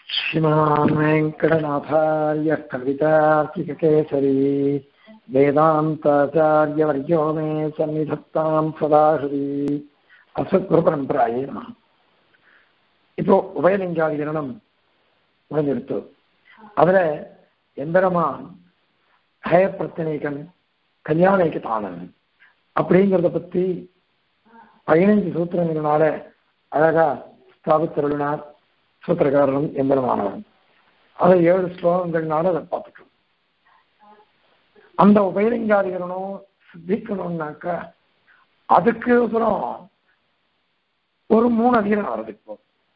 श्रीमान् वेङ्कटनाथार्यः कवितार्किककेसरी वेदान्ताचार्यवर्यो मे सन्निधत्तां सदा हृदि அசத்குருபரம்பராயே நம இப்போ உபயலிங்காதிகரணம் முடிஞ்சிருத்து அதுல எம்பெருமான் ஹயப்பிரத்தனைகன் கல்யாணிக்கு தானன் அப்படிங்கிறத பத்தி பதினைஞ்சு சூத்திரங்களால அழகா ஸ்தாபித்தருளினார் சூத்திரக்காரரும் எம்பெருமானவரும் அதை ஏழு ஸ்லோகங்கள்னால அதை பார்த்துட்டோம் அந்த உபயலிங்காதிகரணம் சித்திக்கணும்னாக்கா அதுக்கு அப்புறம் ஒரு மூணு அதிகரணம் வருது இப்போ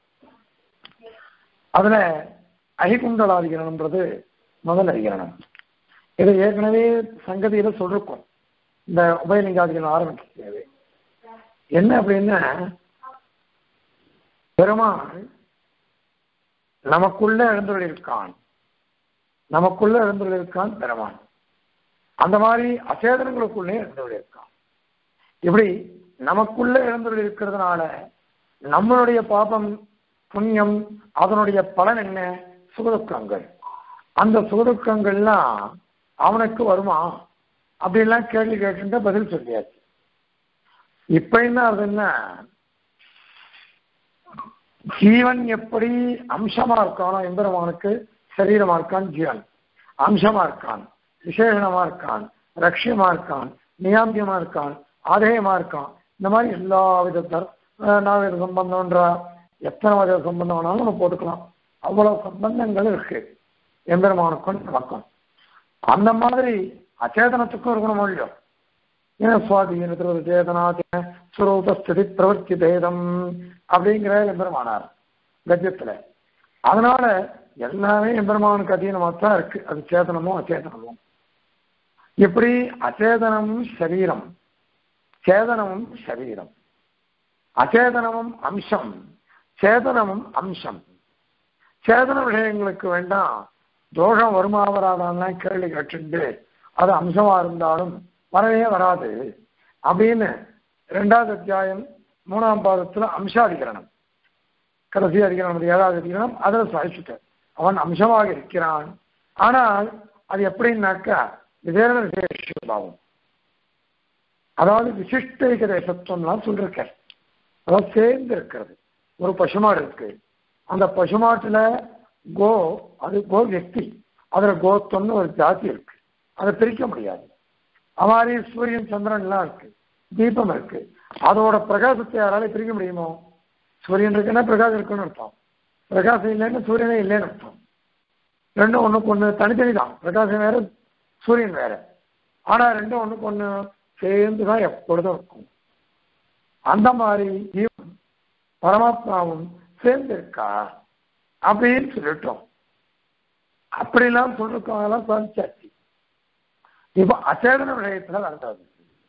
அதுல அகிகுண்டலாதிகரணம்ன்றது முதல் அதிகரணம் இதை ஏற்கனவே சங்கதியில சொல்லிருக்கோம் இந்த உபயலிங்காதிகரணம் ஆரம்பிக்கிறது என்ன அப்படின்னா பெருமாள் நமக்குள்ள எழுந்துள்ளிருக்கான் நமக்குள்ள எழுந்துள்ளிருக்கான் பெருமான் அந்த மாதிரி அச்சேதனங்களுக்குள்ளே எழுந்துள்ளிருக்கான் இப்படி நமக்குள்ள எழுந்துள்ளிருக்கிறதுனால நம்மளுடைய பாபம் புண்ணியம் அதனுடைய பலன் என்ன சுகதுக்கங்கள் அந்த சுகதுக்கங்கள்லாம் அவனுக்கு வருமா அப்படின்லாம் கேள்வி கேட்டு பதில் சொல்லியாச்சு இப்ப என்ன ஆகுதுன்னா ஜீவன் எப்படி அம்சமா இருக்கானோ எம்பெருமானுக்கு சரீரமா இருக்கான் ஜீவன் அம்சமா இருக்கான் விசேஷமா இருக்கான் ரஷ்யமா இருக்கான் நியாமியமா இருக்கான் ஆதேயமா இருக்கான் இந்த மாதிரி எல்லா வித நாவித சம்பந்தம்ன்றா எத்தனை வித சம்பந்தம் வேணாலும் நம்ம போட்டுக்கலாம் அவ்வளவு சம்பந்தங்கள் இருக்கு எம்பெருமானுக்கும் நமக்கும் அந்த மாதிரி அச்சேதனத்துக்கும் இருக்கணும் இல்லையோ ஏன்னா சுவாதீனத்தில் சேதனாத்தின சுரூபஸ்திதி பிரவர்த்தி பேதம் அப்படிங்கிற எம்பெருமானார் கஜத்துல அதனால எல்லாமே எம்பெருமானுக்கு அதீனமாக தான் இருக்கு அது சேதனமும் அச்சேதனமும் எப்படி அச்சேதனமும் சரீரம் சேதனமும் சரீரம் அச்சேதனமும் அம்சம் சேதனமும் அம்சம் சேதன விஷயங்களுக்கு வேண்டாம் தோஷம் வருமா வராதான்லாம் கேள்வி கேட்டுண்டு அது அம்சமா இருந்தாலும் வரவே வராது அப்படின்னு ரெண்டாவது அத்தியாயம் மூணாம் பாதத்துல அம்சாதிகரணம் கடைசி அதிகரணம் ஏழாவது அதிகரணம் அதில் சாதிச்சுட்டார் அவன் அம்சமாக இருக்கிறான் ஆனால் அது எப்படின்னாக்கா விதேன விசேஷபாவம் அதாவது விசிஷ்டைக தேசத்துவம்லாம் சொல்லிருக்கார் அதாவது சேர்ந்து இருக்கிறது ஒரு பசுமாடு இருக்கு அந்த பசுமாட்டுல கோ அது கோ வியக்தி அதுல கோத்தம்னு ஒரு ஜாதி இருக்கு அதை பிரிக்க முடியாது அமாரி சூரியன் சந்திரன் எல்லாம் இருக்கு தீபம் இருக்கு அதோட பிரகாசத்தை யாரால பிரிக்க முடியுமோ சூரியன் இருக்குன்னா பிரகாசம் இருக்குன்னு அர்த்தம் பிரகாசம் இல்லைன்னு சூரியனே இல்லைன்னு அர்த்தம் ரெண்டும் ஒண்ணுக்கு ஒண்ணு தனித்தனி தான் பிரகாசம் வேற சூரியன் வேற ஆனா ரெண்டும் ஒண்ணுக்கு ஒண்ணு சேர்ந்து தான் எப்பொழுதும் இருக்கும் அந்த மாதிரி ஜீவன் பரமாத்மாவும் சேர்ந்து இருக்கா அப்படின்னு சொல்லிட்டோம் அப்படிலாம் சொல்லிருக்கவங்கலாம் சாதிச்சாச்சு இப்ப அச்சேதன விடயத்துல நடந்தது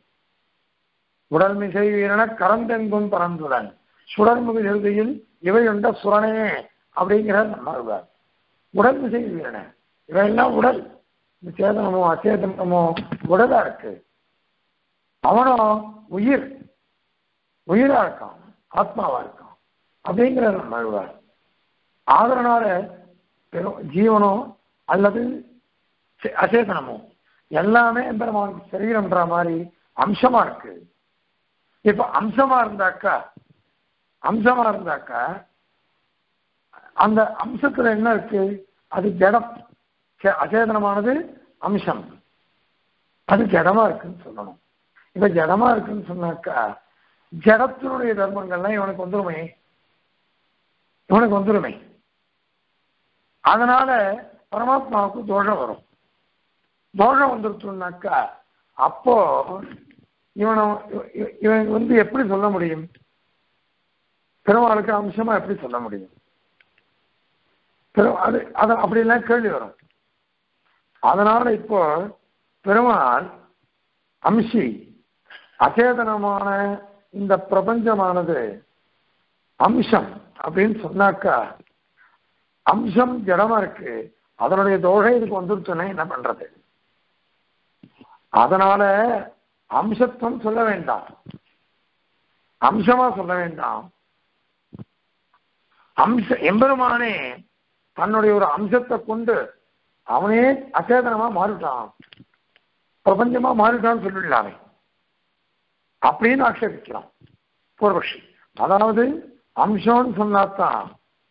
உடல் மிசை வீரன கரந்தெங்கும் பறந்துடன் சுடர்முக எழுதியில் இவையுண்ட சுரணே அப்படிங்கிற நம்மாழ்வார் உடல் மிசை வீரன இவையெல்லாம் உடல் சேதனமோ அச்சேதனமோ உடலா இருக்கு அவனும் உயிர் உயிரா இருக்கான் ஆத்மாவா இருக்கான் அப்படிங்கிற நம்மாழ்வார் ஆதரனால ஜீவனோ அல்லது அச்சேதனமோ எல்லாமே எம்பெருமானுக்கு சரீரம்ன்ற மாதிரி அம்சமா இருக்கு இப்ப அம்சமா இருந்தாக்கா அம்சமா இருந்தாக்கா அந்த அம்சத்துல என்ன இருக்கு அது ஜடம் அச்சேதனமானது அம்சம் அது ஜடமா இருக்குன்னு சொல்லணும் இப்ப ஜடமா இருக்குன்னு சொன்னாக்கா ஜடத்தினுடைய தர்மங்கள்லாம் இவனுக்கு வந்துருமே இவனுக்கு வந்துருமே அதனால பரமாத்மாவுக்கு தோஷம் வரும் தோஷம் வந்துருச்சுனாக்கா அப்போ இவனை இவன் வந்து எப்படி சொல்ல முடியும் பெருமாளுக்கு அம்சமா எப்படி சொல்ல முடியும் அது அது அப்படிலாம் கேள்வி வரும் அதனால இப்போ பெருமாள் அம்சி அச்சேதனமான இந்த பிரபஞ்சமானது அம்சம் அப்படின்னு சொன்னாக்கா அம்சம் ஜடமா இருக்கு அதனுடைய தோஷம் இதுக்கு வந்துருச்சுன்னா என்ன பண்றது அதனால அம்சத்துவம் சொல்ல வேண்டாம் அம்சமா சொல்ல வேண்டாம் அம்ச எம்பெருமானே தன்னுடைய ஒரு அம்சத்தை கொண்டு அவனே அச்சேதனமா மாறிட்டான் பிரபஞ்சமா மாறிட்டான்னு சொல்லிடலாமே அப்படின்னு ஆட்சேபிக்கலாம் பூர்வபக்ஷி அதாவது அம்சம்னு சொன்னாதான்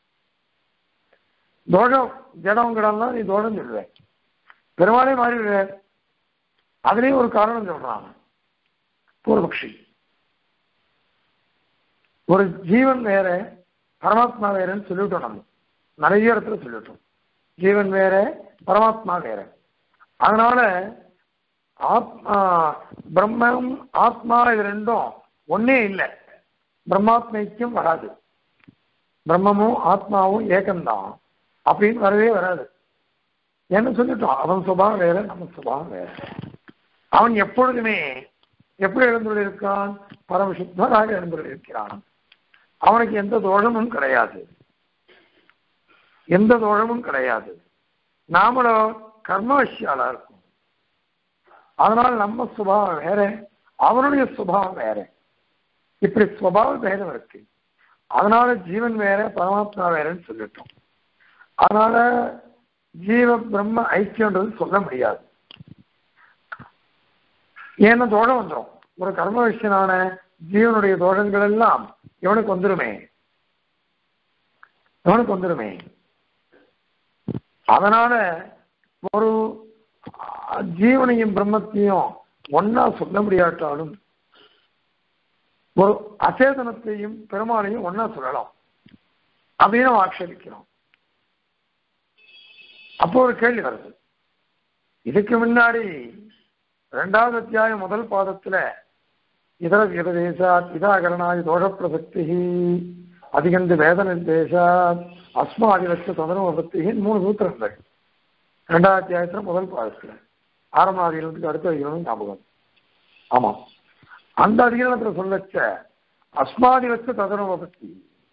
தோஷம் ஜடம் கிடம்லாம் நீ தோஷம் சொல்லுவேன் பெருமாளே மாறிடுற அதுலயும் ஒரு காரணம் சொல்றான் பூர்வபக்ஷி ஒரு ஜீவன் வேற பரமாத்மா வேறன்னு சொல்லிவிட்டோம் நம்ம நிறைய இடத்துல சொல்லிவிட்டோம் ஜீவன் வேற பரமாத்மா வேற அதனால ஆத்மா பிரம்மம் ஆத்மா இது ரெண்டும் ஒன்னே இல்லை பிரம்மாத்மைக்கும் வராது பிரம்மமும் ஆத்மாவும் ஏகம்தான் அப்படின்னு வரவே வராது என்ன சொல்லிட்டோம் அவன் சுபாவம் வேற நம்ம சுபாவம் வேற அவன் எப்பொழுதுமே எப்படி எழுந்துள்ள இருக்கான் பரமசுத்தராக எழுந்துள்ள இருக்கிறான் அவனுக்கு எந்த தோஷமும் கிடையாது எந்த தோஷமும் கிடையாது நாமளோ கர்மவசியாலா இருக்கும் அதனால நம்ம சுபாவம் வேற அவனுடைய சுபாவம் வேற இப்படி சுபாவ பேதம் இருக்கு அதனால ஜீவன் வேற பரமாத்மா வேறன்னு சொல்லிட்டோம் அதனால ஜீவ பிரம்ம ஐக்கியன்றது சொல்ல முடியாது ஏன்னா தோஷம் வந்துடும் ஒரு கர்ம விஷயனான ஜீவனுடைய தோஷங்கள் எல்லாம் இவனுக்கு வந்துருமே இவனுக்கு வந்துருமே அதனால ஒரு ஜீவனையும் பிரம்மத்தையும் ஒன்னா சொல்ல முடியாட்டாலும் ஒரு அச்சேதனத்தையும் பெருமாளையும் ஒன்னா சொல்லலாம் அப்படின்னு நம்ம ஆட்சேபிக்கிறோம் அப்போ ஒரு கேள்வி வருது இதுக்கு முன்னாடி ரெண்டாவது அத்தியாயம் முதல் பாதத்துல இதர விதேசாத் இதாகரணாதி தோஷ பிரசக்தி அதிகந்து வேத நிர்தேசாத் அஸ்மாதிலட்ச ததனுபத்தியின் மூணு சூத்திரங்கள் ரெண்டாவது அத்தியாயத்துல முதல் பாதத்துல ஆரம்ப அதிகாரத்துக்கு அடுத்த அதிகாரம் ஞாபகம் ஆமா அந்த அதிகாரத்துல சொல்லச்ச அஸ்மாதிலட்ச ததனுபத்தி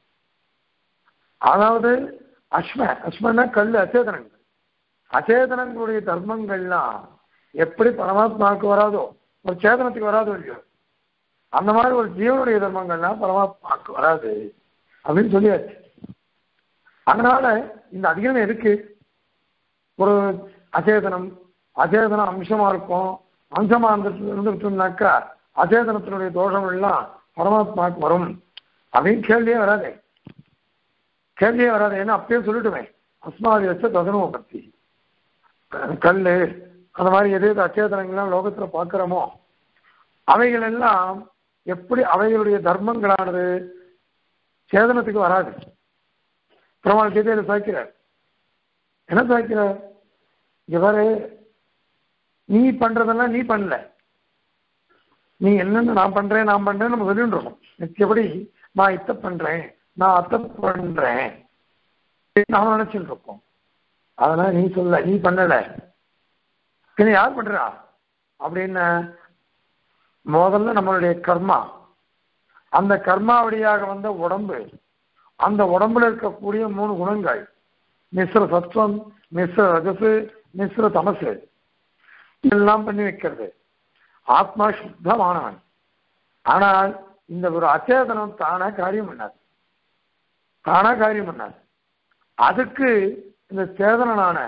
அதாவது அஸ்ம அஸ்மன்னா கல் அச்சேதனங்கள் அச்சேதனங்களுடைய தர்மங்கள்லாம் எப்படி பரமாத்மாவுக்கு வராதோ ஒரு சேதனத்துக்கு வராதோ இல்லையோ அந்த மாதிரி ஒரு ஜீவனுடைய தர்மங்கள்லாம் பரமாத்மாவுக்கு வராது அப்படின்னு சொல்லியாச்சு அதனால இந்த அதிகாரம் எதுக்கு ஒரு அச்சேதனம் அச்சேதனம் அம்சமா இருக்கும் அம்சமா இருந்துட்டுனாக்கா அச்சேதனத்தினுடைய தோஷம் எல்லாம் பரமாத்மாவுக்கு வரும் அப்படின்னு கேள்வியே வராதே கேள்வியே வராது ஏன்னா அப்பயே சொல்லிட்டுமே அஸ்மாதி வச்ச ததனுவை பத்தி கல் அந்த மாதிரி எது எது அச்சேதனங்கள்லாம் லோகத்துல பார்க்கிறோமோ அவைகள் எல்லாம் எப்படி அவைகளுடைய தர்மங்களானது சேதனத்துக்கு வராது பெருமாள் கீதையில சாய்க்கிறார் என்ன சாய்க்கிறார் இவரு நீ பண்றதெல்லாம் நீ பண்ணல நீ என்னன்னு நான் பண்றேன் நான் பண்றேன் நம்ம சொல்லிட்டு இருக்கோம் நிச்சயப்படி நான் இத்த பண்றேன் நான் அத்தை பண்றேன் நாம நினைச்சுட்டு இருப்போம் அதனால நீ சொல்ல நீ பண்ணல பின்ன யார் பண்றா அப்படின்னு முதல்ல நம்மளுடைய கர்மா அந்த கர்மா வழியாக வந்த உடம்பு அந்த உடம்புல இருக்கக்கூடிய மூணு குணங்கள் மிஸ்ர சத்வம் மிஸ்ர ரஜசு மிஸ்ர தமசு இதெல்லாம் பண்ணி வைக்கிறது ஆத்மா சுத்தமானவன் ஆனால் இந்த ஒரு அச்சேதனம் தானா காரியம் பண்ணாது தானா காரியம் பண்ணாது அதுக்கு இந்த சேதனனான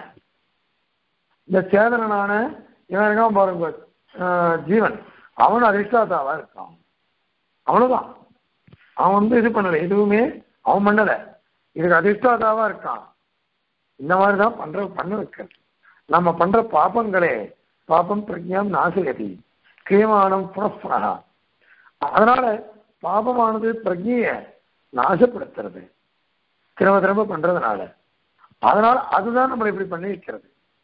இந்த சேதனனான இவன் இருக்கான் பாருங்க ஜீவன் அவன் அதிர்ஷ்டாதாவா இருக்கான் அவ்வளவுதான் அவன் வந்து இது பண்ணல எதுவுமே அவன் பண்ணல இதுக்கு அதிர்ஷ்டாதாவா இருக்கான் இந்த மாதிரி தான் பண்ற பண்ண வைக்கிறது நம்ம பண்ற பாப்பங்களே பாப்பம் பிரஜாம் நாசகதி கிரியமானம் புனப்புனகா அதனால பாபமானது பிரஜைய நாசப்படுத்துறது திரும்ப திரும்ப பண்றதுனால அதனால அதுதான் நம்மளை இப்படி பண்ணி வைக்கிறது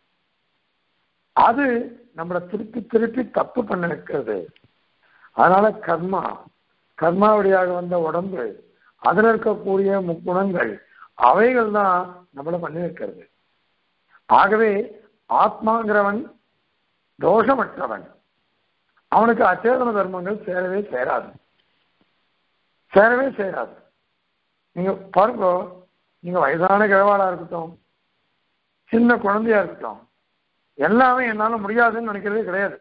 அது நம்மளை திருப்பி திருப்பி தப்பு பண்ண வைக்கிறது அதனால கர்மா கர்மா வழியாக வந்த உடம்பு அதுல இருக்கக்கூடிய முக்குணங்கள் அவைகள் தான் நம்மளை பண்ணி வைக்கிறது ஆகவே ஆத்மாங்கிறவன் தோஷமற்றவன் அவனுக்கு அச்சேதன தர்மங்கள் சேரவே சேராது சேரவே சேராது நீங்க பாருங்க நீங்க வயதான கிழவாளா இருக்கட்டும் சின்ன குழந்தையா இருக்கட்டும் எல்லாமே என்னால முடியாதுன்னு நினைக்கிறதே கிடையாது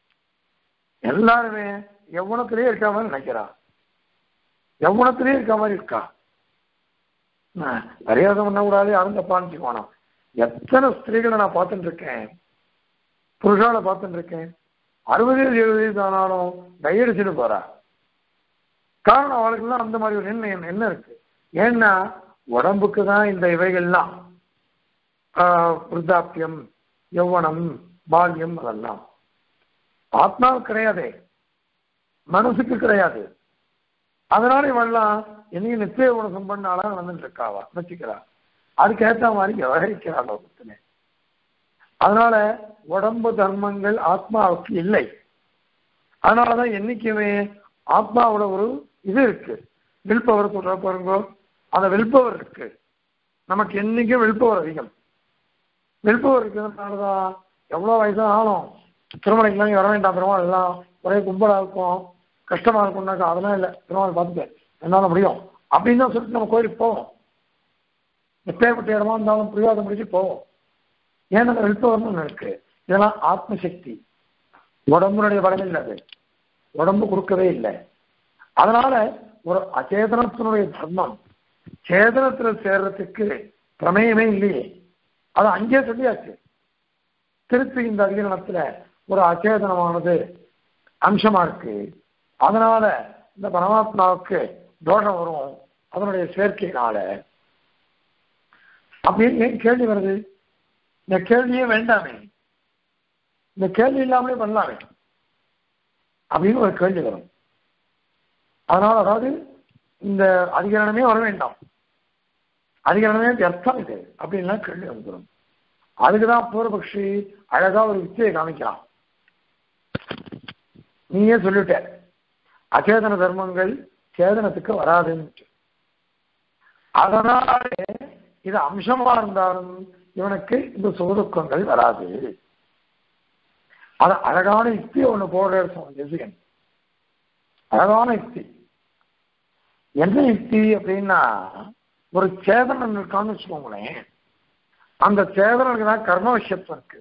எல்லாருமே எவ்வளத்திலேயே இருக்க மாதிரி நினைக்கிறா எவ்வளத்திலேயே இருக்க மாதிரி இருக்கா பரிகாசம் பண்ணக்கூடாது யாரும் தப்பா நினைச்சுக்கோணும் எத்தனை ஸ்திரீகளை நான் பார்த்துட்டு இருக்கேன் புருஷால பார்த்துட்டு இருக்கேன் அறுபது எழுபது வயசு ஆனாலும் கையடிச்சுட்டு போறா காரணம் அவளுக்கெல்லாம் அந்த மாதிரி ஒரு எண்ணம் என்ன இருக்கு ஏன்னா உடம்புக்கு தான் இந்த இவைகள்லாம் ஆஹ், விருத்தாப்பியம் யௌவனம் பால்யம் அதெல்லாம் ஆத்மாவுக்கு கிடையாதே மனசுக்கு கிடையாது அதனால இவெல்லாம் என்னையும் நித்திய உணசம் பண்ண ஆளா வந்துட்டு இருக்காவா வச்சுக்கிறா அதுக்கேற்ற மாதிரி விவகரிக்கிறா லோகத்துல அதனால உடம்பு தர்மங்கள் ஆத்மாவுக்கு இல்லை அதனாலதான் என்னைக்குமே ஆத்மாவோட ஒரு இது இருக்கு வில்பவர் சொல்ற பாருங்க அந்த வில்பவர் இருக்கு நமக்கு என்னைக்கும் வில்பவர் அதிகம் வில்பவர் இருக்கிறதுனாலதான் எவ்வளவு வயசானாலும் திருமலைக்கெல்லாம் வர வேண்டாம் பெருமாள் எல்லாம் ஒரே கும்பலா இருக்கும் கஷ்டமா இருக்கும்னாக்கா அதெல்லாம் இல்லை பெருமாள் பார்த்துட்டு என்னால முடியும் அப்படின்னு தான் சொல்லிட்டு நம்ம கோயிலுக்கு போவோம் எப்பேற்பட்ட இடமா இருந்தாலும் பிரிவாதம் முடிச்சு போவோம் ஏன்னா அந்த வில்பவர்னு ஒண்ணு இருக்கு இதெல்லாம் ஆத்மசக்தி உடம்புனுடைய பலம் இல்லை அது உடம்பு கொடுக்கவே இல்லை அதனால ஒரு அச்சேதனத்தினுடைய தர்மம் சேதனத்துல சேர்றதுக்கு பிரமேயமே இல்லையே அது அங்கேயே சொல்லியாச்சு திருப்பி இந்த அதிகரணத்துல ஒரு அச்சேதனமானது அம்சமா இருக்கு அதனால இந்த பரமாத்மாவுக்கு தோஷம் வரும் அதனுடைய சேர்க்கையினால அப்படின்னு ஏன் கேள்வி வருது இந்த கேள்வியே வேண்டாமே இந்த கேள்வி இல்லாமலே பண்ணலாமே அப்படின்னு ஒரு கேள்வி வரும் அதனால அதாவது இந்த அதிகரணமே வர வேண்டாம் அதிகரணமே வியர்த்தம் இது அப்படின்லாம் கேள்வி வந்துடும் அதுக்குதான் பூர்வபக்ஷி அழகா ஒரு வித்தியை காமிக்கலாம் நீயே சொல்லிட்ட அச்சேதன தர்மங்கள் சேதனத்துக்கு வராதுன்னு அதனாலே இது அம்சமா இருந்தாலும் இவனுக்கு இந்த சுகதுக்கங்கள் வராது அது அழகான யுக்தி ஒண்ணு போடுறாரு சுவாமி தேசிகன் அழகான யுக்தி என்ன யுக்தி அப்படின்னா ஒரு சேதனன் இருக்கான்னு வச்சுக்கோங்களேன் அந்த சேதனனுக்கு தான் கர்ம விஷயத்துவம் இருக்கு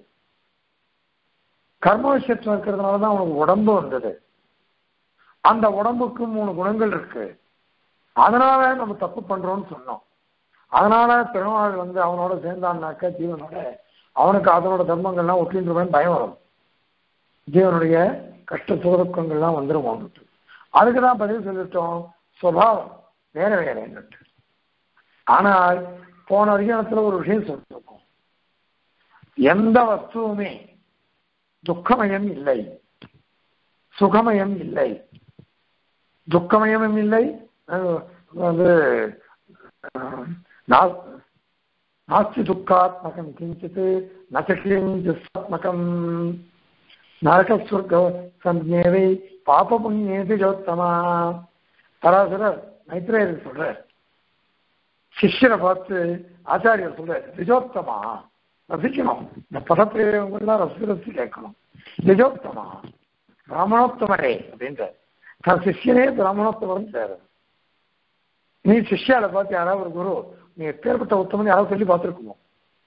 கர்ம விஷயத்துவம் இருக்கிறதுனால தான் அவனுக்கு உடம்பு வந்தது அந்த உடம்புக்கு மூணு குணங்கள் இருக்கு அதனால நம்ம தப்பு பண்றோம்னு சொன்னோம் அதனால பெருமாள் வந்து அவனோட சேர்ந்தான்னாக்க ஜீவனோட அவனுக்கு அதனோட தர்மங்கள்லாம் ஒட்டின்றவன் பயம் வரும் ஜீவனுடைய கஷ்ட சுகதுக்கங்கள்லாம் வந்துடும் அவனுக்கு அதுக்கு தான் பதில் சொல்லிட்டோம் சுவாவம் வேற வேறன்னுட்டு ஆனால் போன அதிகாரத்துல ஒரு விஷயம் சொல்லிருக்கோம் எந்த வஸ்துவுமே துக்கமயம் இல்லை சுகமயம் இல்லை துக்கமயமும் இல்லை அஹ் வந்து அஹ், நா- நாஸ்தி துக்காத்மகம் கிஞ்சித் நகிஞ்சாத்மகம் நரகஸ்வர்க சஞ்சேவை பாப புண்ணியேதி ஜோத்தமா பராசரர் மைத்ரேயர் சொல்றார் சிஷ்யரை பார்த்து ஆச்சாரியர் சொல்றார் திஜோத்தமா ரசிக்கணும் இந்த பதப்பிரயோகங்கள்லாம் ரசி ரசி கேட்கணும் திஜோத்தமா பிராமணோத்தமரே அப்படின்ற தன் சிஷ்யனே பிராமணோத்தமரம் சேர நீ சிஷ்யால பார்த்து யாராவது ஒரு குரு நீ எப்பேற்பட்ட உத்தமன் யாராவது சொல்லி பார்த்துருக்கணும்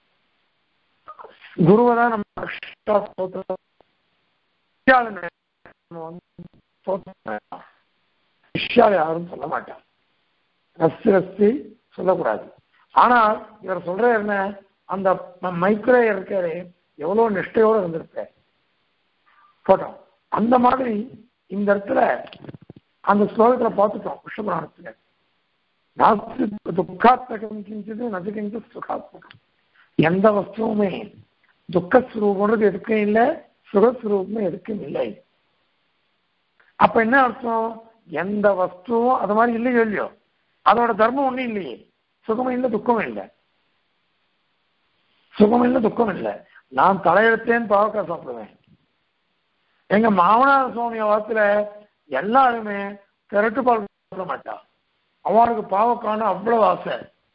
குருவை தான் நம்ம அஷ்டா ஸ்தோத்திரம் சிஷ்யால நம்ம வந்து ஸ்தோத்திரம் வேண்டாம். சிஷ்யால யாரும் சொல்ல மாட்டான் ரசி ரசி சொல்லக்கூடாது ஆனால் இவர் சொல்ற என்ன அந்த மைக்ரே இருக்காரு எவ்வளவு நிஷ்டையோட இருந்திருப்பார் போட்டோம் அந்த மாதிரி இந்த இடத்துல அந்த ஸ்லோகத்துல பார்த்துட்டோம் விஷ்ணுபுராணத்துல நாஸ்தி துக்காத்மகம் கிஞ்சது நது கிஞ்ச சுகாத்மகம் எந்த வஸ்துவுமே துக்கஸ்வரூபம்ன்றது எதுக்கும் இல்லை சுகஸ்வரூபமும் எதுக்கும் இல்லை அப்ப என்ன அர்த்தம் எந்த வஸ்துவும் அது மாதிரி இல்லையோ இல்லையோ அதோட தர்மம் ஒண்ணும் இல்லையே சுகமும் இல்லை துக்கமும் இல்லை சுகம் இல்லை துக்கம் இல்லை நான் தலையெழுத்தேன்னு பாவக்காய் சாப்பிடுவேன் எங்க மாமனார் சுவாமி வாரத்துல எல்லாருமே திரட்டு பால் சாப்பிட மாட்டா அவனுக்கு பாவக்கான அவ்வளவு ஆசை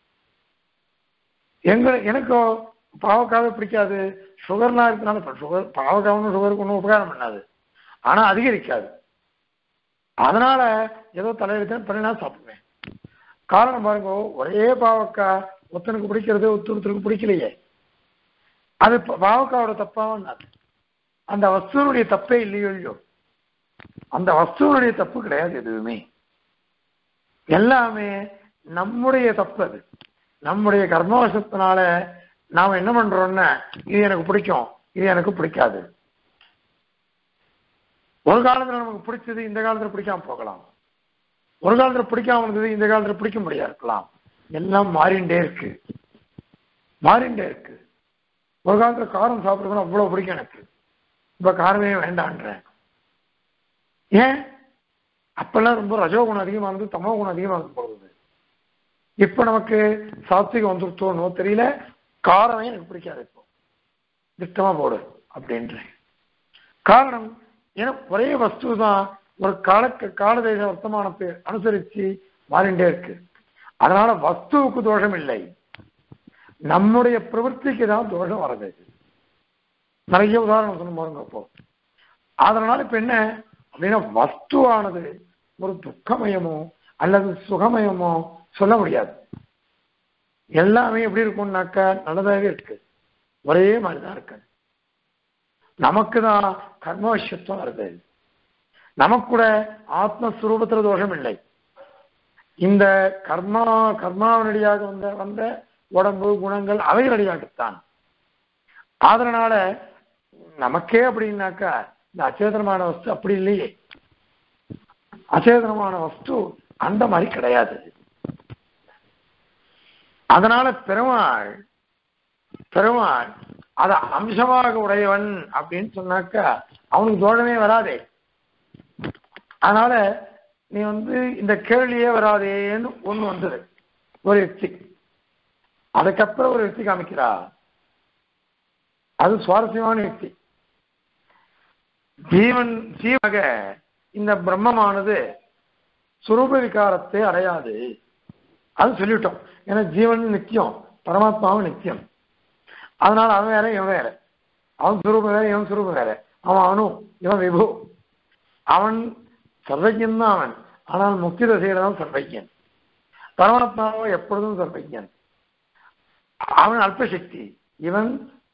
எங்க எனக்கு பாவக்காவே பிடிக்காது சுகர்லாம் இருக்கனால இப்ப சுகர் பாவக்காவும் சுகருக்கு ஒன்றும் உபகாரம் பண்ணாது ஆனா அதிகரிக்காது அதனால ஏதோ தலையெழுத்தேன் பண்ணினா சாப்பிடுவேன் காரணம் பாருங்க ஒரே பாவக்காய் ஒருத்தனுக்கு பிடிக்கிறது ஒருத்தருக்கு பிடிக்கலையே அது ப- பாவக்காவோட தப்பாவும் அது அந்த வஸ்துவனுடைய தப்பே இல்லையோ இல்லையோ அந்த வஸ்துவனுடைய தப்பு கிடையாது எதுவுமே எல்லாமே நம்முடைய தப்பு அது நம்முடைய கர்மவசத்தினால நாம என்ன பண்றோம்னா இது எனக்கு பிடிக்கும் இது எனக்கு பிடிக்காது ஒரு காலத்துல நமக்கு பிடிச்சது இந்த காலத்துல பிடிக்காம போகலாம் ஒரு காலத்துல பிடிக்காம இருந்தது இந்த காலத்துல பிடிக்க முடியாது இருக்கலாம் எல்லாம் மாறிண்டே இருக்கு மாறிண்டே இருக்கு ஒரு காலத்துல காரம் சாப்பிடுறது அவ்வளவு பிடிக்கும் எனக்கு இப்ப காரமே வேண்டான்றேன் ஏன் அப்பெல்லாம் ரொம்ப ரஜோகுணம் அதிகமா இருந்து தமோ குணம் அதிகமா இருந்து போகுது இப்ப நமக்கு சாத்விகம் வந்துருத்தோனோ தெரியல காரமே எனக்கு பிடிக்காது இப்போ திட்டமா போடு அப்படின்றேன் காரணம் ஏன்னா ஒரே வஸ்து தான் ஒரு கால காலதேச வர்த்தமானத்தை அனுசரிச்சு மாறிண்டே இருக்கு அதனால வஸ்துவுக்கு தோஷம் இல்லை நம்முடைய பிரவൃத்திக்கு தான் தோஷம் வருது நிறைய உதாரணம் சொன்ன பாருங்க அப்போ அதனால இப்ப என்ன அப்படின்னா வஸ்துவானது ஒரு துக்கமயமோ அல்லது சுகமயமோ சொல்ல முடியாது எல்லாமே எப்படி இருக்கும்னாக்கா நல்லதாகவே இருக்கு ஒரே மாதிரி தான் இருக்கு நமக்கு தான் கர்மவசியத்துவம் வருது நமக்கு கூட ஆத்மஸ்வரூபத்துல தோஷம் இல்லை இந்த கர்மா கர்மாவனடியாக வந்த வந்த உடம்பு குணங்கள் அவைகளடியாகத்தான் அதனால நமக்கே அப்படின்னாக்கா இந்த அச்சேதனமான வஸ்து அப்படி இல்லையே அச்சேதனமான வஸ்து அந்த மாதிரி கிடையாது அதனால பெருமாள் பெருமாள் அத அம்சமாக உடையவன் அப்படின்னு சொன்னாக்கா அவனுக்கு தோழமே வராதே அதனால நீ வந்து இந்த கேள்வியே வராதேன்னு ஒண்ணு வந்தது ஒரு யுக்தி அதுக்கப்புறம் ஒரு யுக்தி காமிக்கிறா அது சுவாரஸ்யமான யுக்தி ஜீவன் ஜீவக இந்த பிரம்மமானது சுரூப விகாரத்தை அடையாது அது சொல்லிட்டோம் ஏன்னா ஜீவன் நித்தியம் பரமாத்மாவும் நித்தியம் அதனால அவன் வேற இவன் வேற அவன் சுரூபம் வேற இவன் சுரூபம் வேற அவன் அணு இவன் விபு அவன் சர்வஜன் தான் அவன் ஆனால் முக்தி தசையில தான் சர்வஜன் பரமாத்மாவோ எப்பொழுதும் சர்வஜன் அவன் அல்பசக்தி இவன்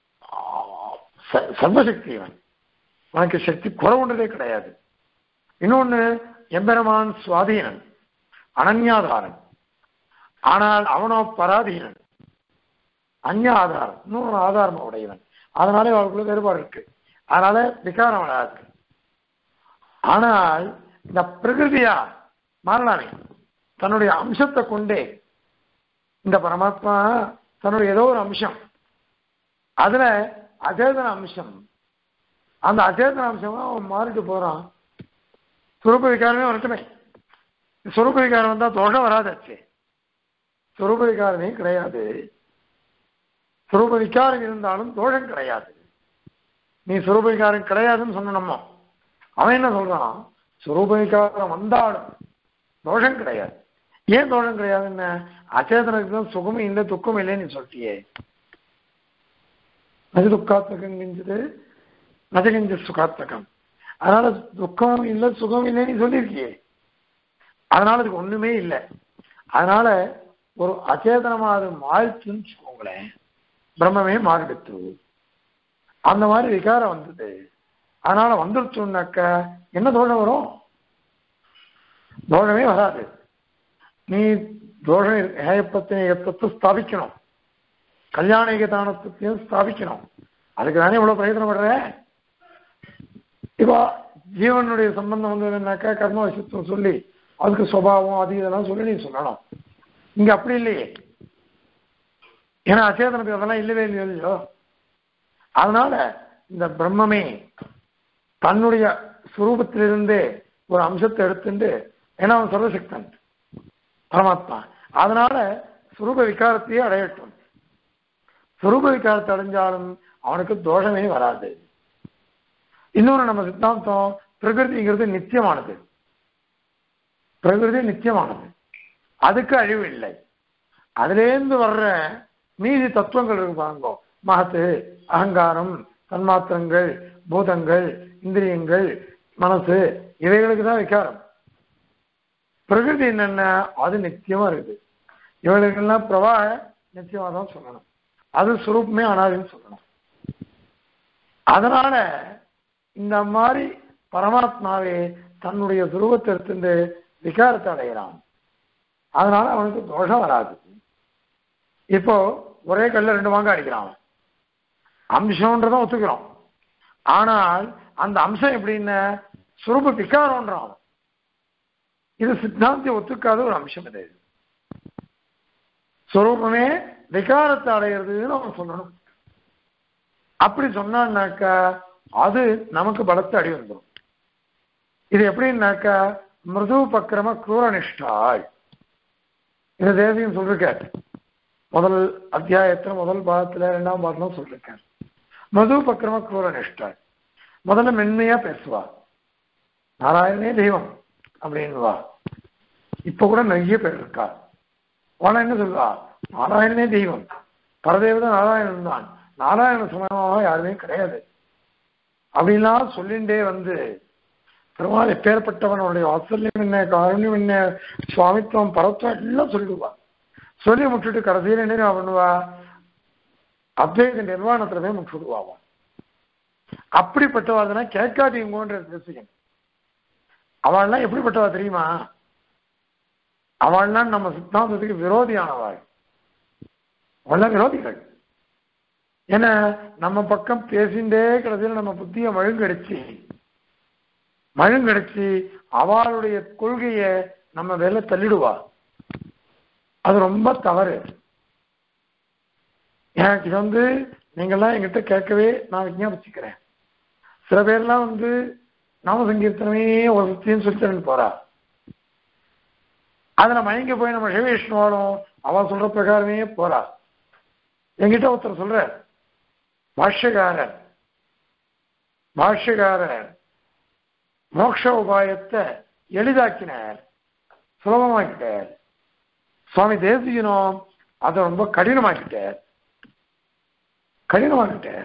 சர்வசக்தி இவன் உனக்கு சக்தி குறவுன்றதே கிடையாது இன்னொன்னு எம்பெருமான் சுவாதீனன் அனன்யாதாரன் ஆனால் அவனோ பராதீனன் அந்நிய ஆதாரம் இன்னொரு ஆதாரம் உடையவன் அதனாலே அவர்களுக்குள்ள வேறுபாடு இருக்கு அதனால விகாரம் வராது ஆனால் இந்த பிரகிருதியா மாறலாமே தன்னுடைய அம்சத்தை கொண்டே இந்த பரமாத்மா தன்னுடைய ஏதோ ஒரு அம்சம் அதுல அச்சேதன அம்சம் அந்த அச்சேதன அம்சமா அவன் மாறிட்டு போறான் சுரூப விகாரமே வரட்டுமே சுரூப விகாரம் வந்தா தோஷம் வராதாச்சு சுரூப விகாரமே கிடையாது சுரூப விகாரம் இருந்தாலும் தோஷம் கிடையாது நீ சுரூப விகாரம் கிடையாதுன்னு சொன்னோம்மா அவன் என்ன சொல்றான் சுரூப விகாரம் வந்தாலும் தோஷம் கிடையாது ஏன் தோஷம் கிடையாதுன்னு அச்சேதனுக்கு தான் சுகமும் இல்லை துக்கம் இல்லைன்னு நீ சொல்லிட்டியே நஜ துக்காத்மகம் கிஞ்சது நஜகிஞ்ச சுகாத்மகம் அதனால துக்கம் இல்லை சுகம் இல்லைன்னு நீ சொல்லியிருக்கியே அதனால அதுக்கு ஒண்ணுமே இல்லை அதனால ஒரு அச்சேதனமா அது மாறிச்சுன்னு வச்சுக்கோங்களேன் பிரம்மமே மாறிடுத்து அந்த மாதிரி விகாரம் வந்தது அதனால வந்துருச்சுன்னாக்க என்ன தோஷம் வரும் தோஷமே வராது நீ தோஷம் ஹேயப்பத்தின ஏற்பத்தை ஸ்தாபிக்கணும் கல்யாண ஏகதானத்தையும் ஸ்தாபிக்கணும் அதுக்கு தானே இவ்வளவு பிரயத்தனப்படுற இப்போ ஜீவனுடைய சம்பந்தம் வந்ததுன்னாக்கா கர்ம விஷயத்துவம் சொல்லி அதுக்கு சுபாவம் அது இதெல்லாம் சொல்லி நீ சொல்லணும் இங்க அப்படி இல்லையே ஏன்னா அச்சேதனத்துக்கு அதெல்லாம் இல்லவே இல்லையோ இல்லையோ அதனால இந்த பிரம்மமே தன்னுடைய சுரூபத்திலிருந்தே ஒரு அம்சத்தை எடுத்துட்டு ஏன்னா அவன் சர்வசக்தன் பரமாத்மா அதனால சுரூப விகாரத்தையே அடையட்டும் சுரூப விகாரத்தை அடைஞ்சாலும் அவனுக்கு தோஷமே வராது இன்னொன்று நம்ம சித்தாந்தம் பிரகிருதிங்கிறது நித்தியமானது பிரகிருதி நித்தியமானது அதுக்கு அழிவு இல்லை அதுலேருந்து வர்ற மீதி தத்துவங்கள் இருக்கு பாருங்க மகத்து அகங்காரம் தன்மாத்திரங்கள் பூதங்கள் இந்திரியங்கள் மனசு இவைகளுக்கு தான் விகாரம் பிரகிருதி என்னென்ன அது நித்தியமா இருக்குது இவர்களுக்கெல்லாம் பிரவாக நிச்சயமா தான் சொல்லணும் அது சுரூபமே அனாதின்னு சொல்லணும் அதனால இந்த மாதிரி பரமாத்மாவே தன்னுடைய துருவத்தை எடுத்துட்டு விகாரத்தை அடைகிறான் அதனால அவனுக்கு தோஷம் வராது இப்போ ஒரே கல்ல ரெண்டு மாங்காய் அடிக்கிறான் அவன். அம்சம்ன்றதான் ஒத்துக்கிறோம் ஆனால் அந்த அம்சம் எப்படின்னு சுரூப விகாரம்ன்றான் அவன். இது சித்தாந்தி ஒத்துக்காத ஒரு அம்சம் இது சுரூபமே விகாரத்தை அடையிறதுன்னு அவன் சொல்லணும் அப்படி சொன்னான்னாக்கா அது நமக்கு பலத்தை அடி வந்துடும் இது எப்படின்னாக்கா மிருது பக்கிரம குரூரனிஷ்டாள் இந்த தேசியம் சொல்லிருக்காரு முதல் அத்தியாயத்துல முதல் பாகத்துல ரெண்டாம் பாகத்துல சொல்லிருக்காரு மிருது பக்கிரம குரூரனிஷ்டாள் முதல்ல மென்மையா பேசுவா நாராயணனே தெய்வம் அப்படின்னுவா இப்ப கூட நிறைய பேர் இருக்கா அவன என்ன சொல்லுவா நாராயணனே தெய்வம் பரதேவத நாராயணன் தான் நாராயண சமயமாக யாருமே கிடையாது அப்படின்லாம் சொல்லிண்டே வந்து பெருமாள் எப்பேற்பட்டவனுடைய வாத்சல்யம் என்ன காரண்யம் என்ன சுவாமித்துவம் பரத்துவம் எல்லாம் சொல்லிடுவா சொல்லி முட்டுட்டு கடைசியில் என்ன பண்ணுவா அத்வைத நிர்வாணத்துல போய் முட்டுடுவாவா அப்படிப்பட்டவாதுன்னா கேட்காதீங்கன்ற பேசுகிறேன் அவள்லாம் எப்படிப்பட்டவா தெரியுமா அவள்லாம் நம்ம சித்தாந்தத்துக்கு விரோதியானவாள் அவள்லாம் விரோதிகள் ஏன்னா நம்ம பக்கம் பேசிண்டே கடைசியில் நம்ம புத்திய மழுங்கடிச்சு மழுங்கடிச்சு அவளுடைய கொள்கைய நம்ம வேலை தள்ளிடுவா அது ரொம்ப தவறு எனக்கு இது வந்து நீங்கள்லாம் என்கிட்ட கேட்கவே நான் விஞ்ஞாபிச்சுக்கிறேன் சில பேர்லாம் வந்து நாம சங்கீர்த்தனமே ஒரு சுத்தின்னு சொல்லித்தரன்னு போறா அதுல மயங்கி போய் நம்ம சிவவிஷ்ணுவாலும் அவ சொல்ற பிரகாரமே போறா என்கிட்ட ஒருத்தர் சொல்ற பாஷ்யக்காரர் பாஷ்யக்காரர் மோட்ச உபாயத்தை எளிதாக்கினார் சுலபமாக்கிட்டார் சுவாமி தேசிகனும் அதை ரொம்ப கடினமாக்கிட்டார் கடினமாக்கிட்டார்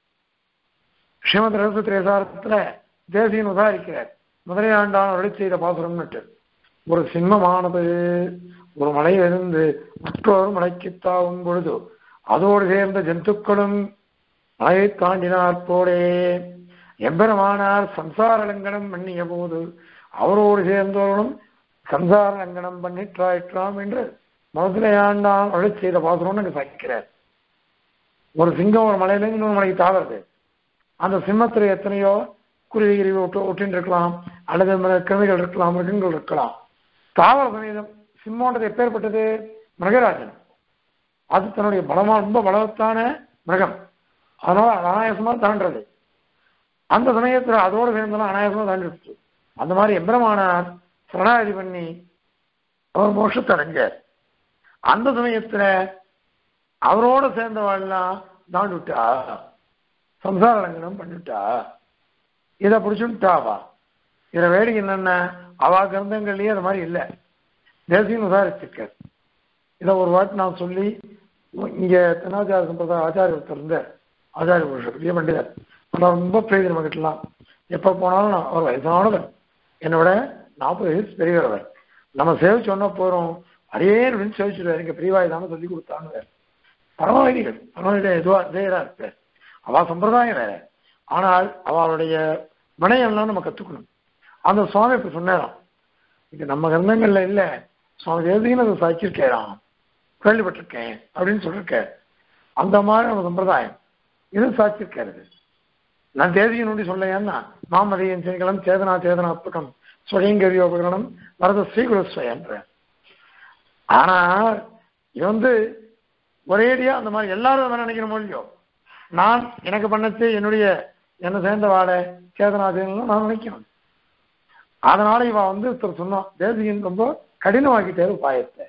ஸ்ரீமத் ரகசு திரேசாரத்துல தேசியன் உதாரிக்கிறார் முதலையாண்டான் அருளி செய்த பாசுரம்னுட்டு ஒரு சிம்மமானது ஒரு மலையிலிருந்து மற்றொரு மலைக்கு தாவும் பொழுது அதோடு சேர்ந்த ஜந்துக்களும் மலையை தாண்டினார் போலே எம்பெருமானார் சம்சார லங்கனம் பண்ணிய போது அவரோடு சேர்ந்தவர்களும் சம்சார லங்கனம் பண்ணிற்றாயிற்றாம் என்று முதலையாண்டான் அருளி செய்த பாசுரம்னு அங்க சாய்க்கிறார் ஒரு சிங்கம் ஒரு மலையிலிருந்து இன்னொரு மலைக்கு தாவறது அந்த சிம்மத்துல எத்தனையோ குருவி கிருவி ஒட்டு ஒட்டின்னு இருக்கலாம் அல்லது மிருக- கிருமிகள் இருக்கலாம் மிருகங்கள் இருக்கலாம் தாவர சமேதம் சிம்மோன்றது எப்பேற்பட்டது மிருகராஜன் அது தன்னுடைய பலமா ரொம்ப பலவத்தான மிருகம் அதனால அனாயாசமா தாண்டது அந்த சமயத்துல அதோட சேர்ந்தெல்லாம் அனாயாசமா தாண்டிடுச்சு அந்த மாதிரி எம்பிரமானார் சரணாகதி பண்ணி அவர் மோட்சத்தை அடைஞ்சார் அந்த சமயத்துல அவரோட சேர்ந்தவாள்லாம் தாண்டி விட்டா சம்சார லங்கனம் பண்ணிவிட்டா இதை பிடிச்சுட்டாவா இதுல வேடிக்கை என்னன்னா அவா கிரந்தங்கள்லயே அது மாதிரி இல்லை தேசியம் விசாரிச்சிருக்கார் இதை ஒரு வாட்டி நான் சொல்லி இங்க தென்னாச்சார சம்பிரதாய ஆச்சாரிய ஒருத்தர் இருந்தார் ஆச்சாரிய புருஷர் பெரிய பண்டிதர் ஆனால் ரொம்ப பிரயோஜனம் கிட்டலாம் எப்போ போனாலும் நான் அவர் வயசானவர் என்னோட நாற்பது வயசு பெரியவர் அவர் நம்ம சேவிச்சு சொன்னா போறோம் அடியே அப்படின்னு சேவிச்சுடுவார் எங்க பெரியவாய் தானே சொல்லி கொடுத்தாங்க பரமவைதிகள் பரமவைதிகள் எதுவா இதேதா இருப்பார் அவ சம்பிரதாயம் வேற ஆனால் அவளுடைய வினயம்லாம் நம்ம கத்துக்கணும் அந்த சுவாமி இப்ப சொன்னாராம் இது நம்ம கிரந்தங்கள்ல இல்ல சுவாமி தேசிகன் அதை சாய்ச்சிருக்கேராம் கேள்விப்பட்டிருக்கேன் அப்படின்னு சொல்லியிருக்கார் அந்த மாதிரி நம்ம சம்பிரதாயம் இது சாட்சியிருக்காரு நான் தேசிகன் ஒண்டி சொல்லையான்னா மாமதியன் சேகலம் சேதனா சேதனாத்மகம் ஸ்வயங்கரியோபகரணம் வரத ஸ்ரீகுலஸ்வயன்ற ஆனா இது வந்து ஒரேடியா அந்த மாதிரி எல்லாரும் அதை நினைக்கணும் இல்லையோ நான் எனக்கு பண்ணச்சு என்னுடைய என்ன சேர்ந்த வாழை சேதனா சேதனம் நான் நினைக்கணும் அதனால இவன் வந்து ஒருத்தர் சொன்னான் தேசிகன் ரொம்ப கடினமாக்கிட்டாரு உபாயத்தை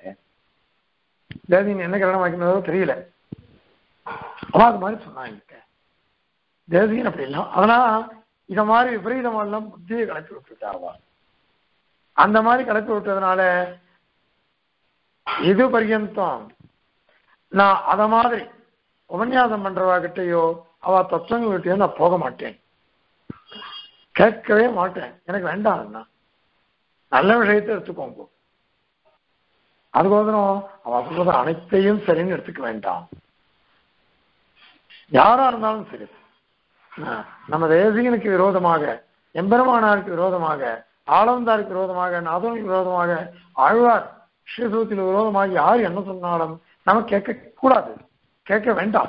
தேசிகன் என்ன கடினமாக்கினதோ தெரியல அவன் அது மாதிரி சொன்னான் என்கிட்ட தேசிகன் அப்படி இல்லை அதனால இத மாதிரி விபரீதமெல்லாம் புத்தியை கலப்பி விட்டுட்டாவா அந்த மாதிரி கலப்பி விட்டதுனால இது பர்யந்தம் நான் அத மாதிரி உபன்யாசம் பண்றவா கிட்டயோ அவ தத்துவங்க கிட்டயோ நான் போக மாட்டேன் கேட்கவே மாட்டேன் எனக்கு வேண்டாம் அதெல்லாம் நல்ல விஷயத்தை எடுத்துக்கோங்க அதுக்கோசரம் அவ சொல்றது அனைத்தையும் சரின்னு எடுத்துக்க வேண்டாம் யாரா இருந்தாலும் சரி ஆஹ் நம்ம தேசிகனுக்கு விரோதமாக எம்பெருமானாருக்கு விரோதமாக ஆளவந்தாருக்கு விரோதமாக நாதனுக்கு விரோதமாக ஆழ்வார் ஸ்ரீசூத்திற்கு விரோதமாக யார் என்ன சொன்னாலும் நம்ம கேட்க கூடாது கேட்க வேண்டாம்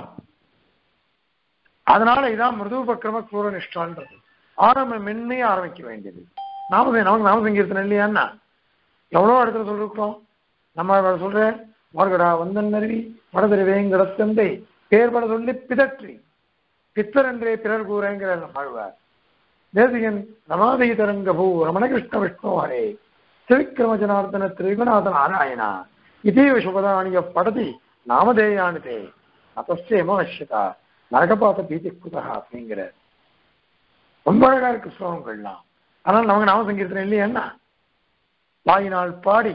அதனால இதான் மிருதுபக்கிரம குரூர நிஷ்டான்றது ஆரம்ப மென்மையே ஆரம்பிக்க வேண்டியது நாம நமக்கு நாம சங்கீர்த்தனம் இல்லையான்னா எவ்வளோ இடத்துல சொல்லிருக்கிறோம் நம்ம வேற சொல்றேன் மார்கடா வந்தன் அருவி வடதருவேங்கடத்தந்தை பேர்பட சொல்லி பிதற்றி பித்தர் என்றே பிறர் கூறங்கிற ஆழ்வார் தேசிகன் ரமாதய தரங்கபூ ரமணகிருஷ்ண விஷ்ணு ஹரே திரிவிக்ரம ஜனார்தன திரிகுணாத நாராயணா இதே சுபதானிய படதி நாமதேயானுதே அத்தஸ்யம அவசியதா நரகபாத பீதி குதா அப்படிங்கிற ரொம்ப அழகா இருக்கு ஸ்லோகங்கள்லாம் ஆனால் நமக்கு நாம சங்கீர்த்தனம் இல்லையா வாயினால் பாடி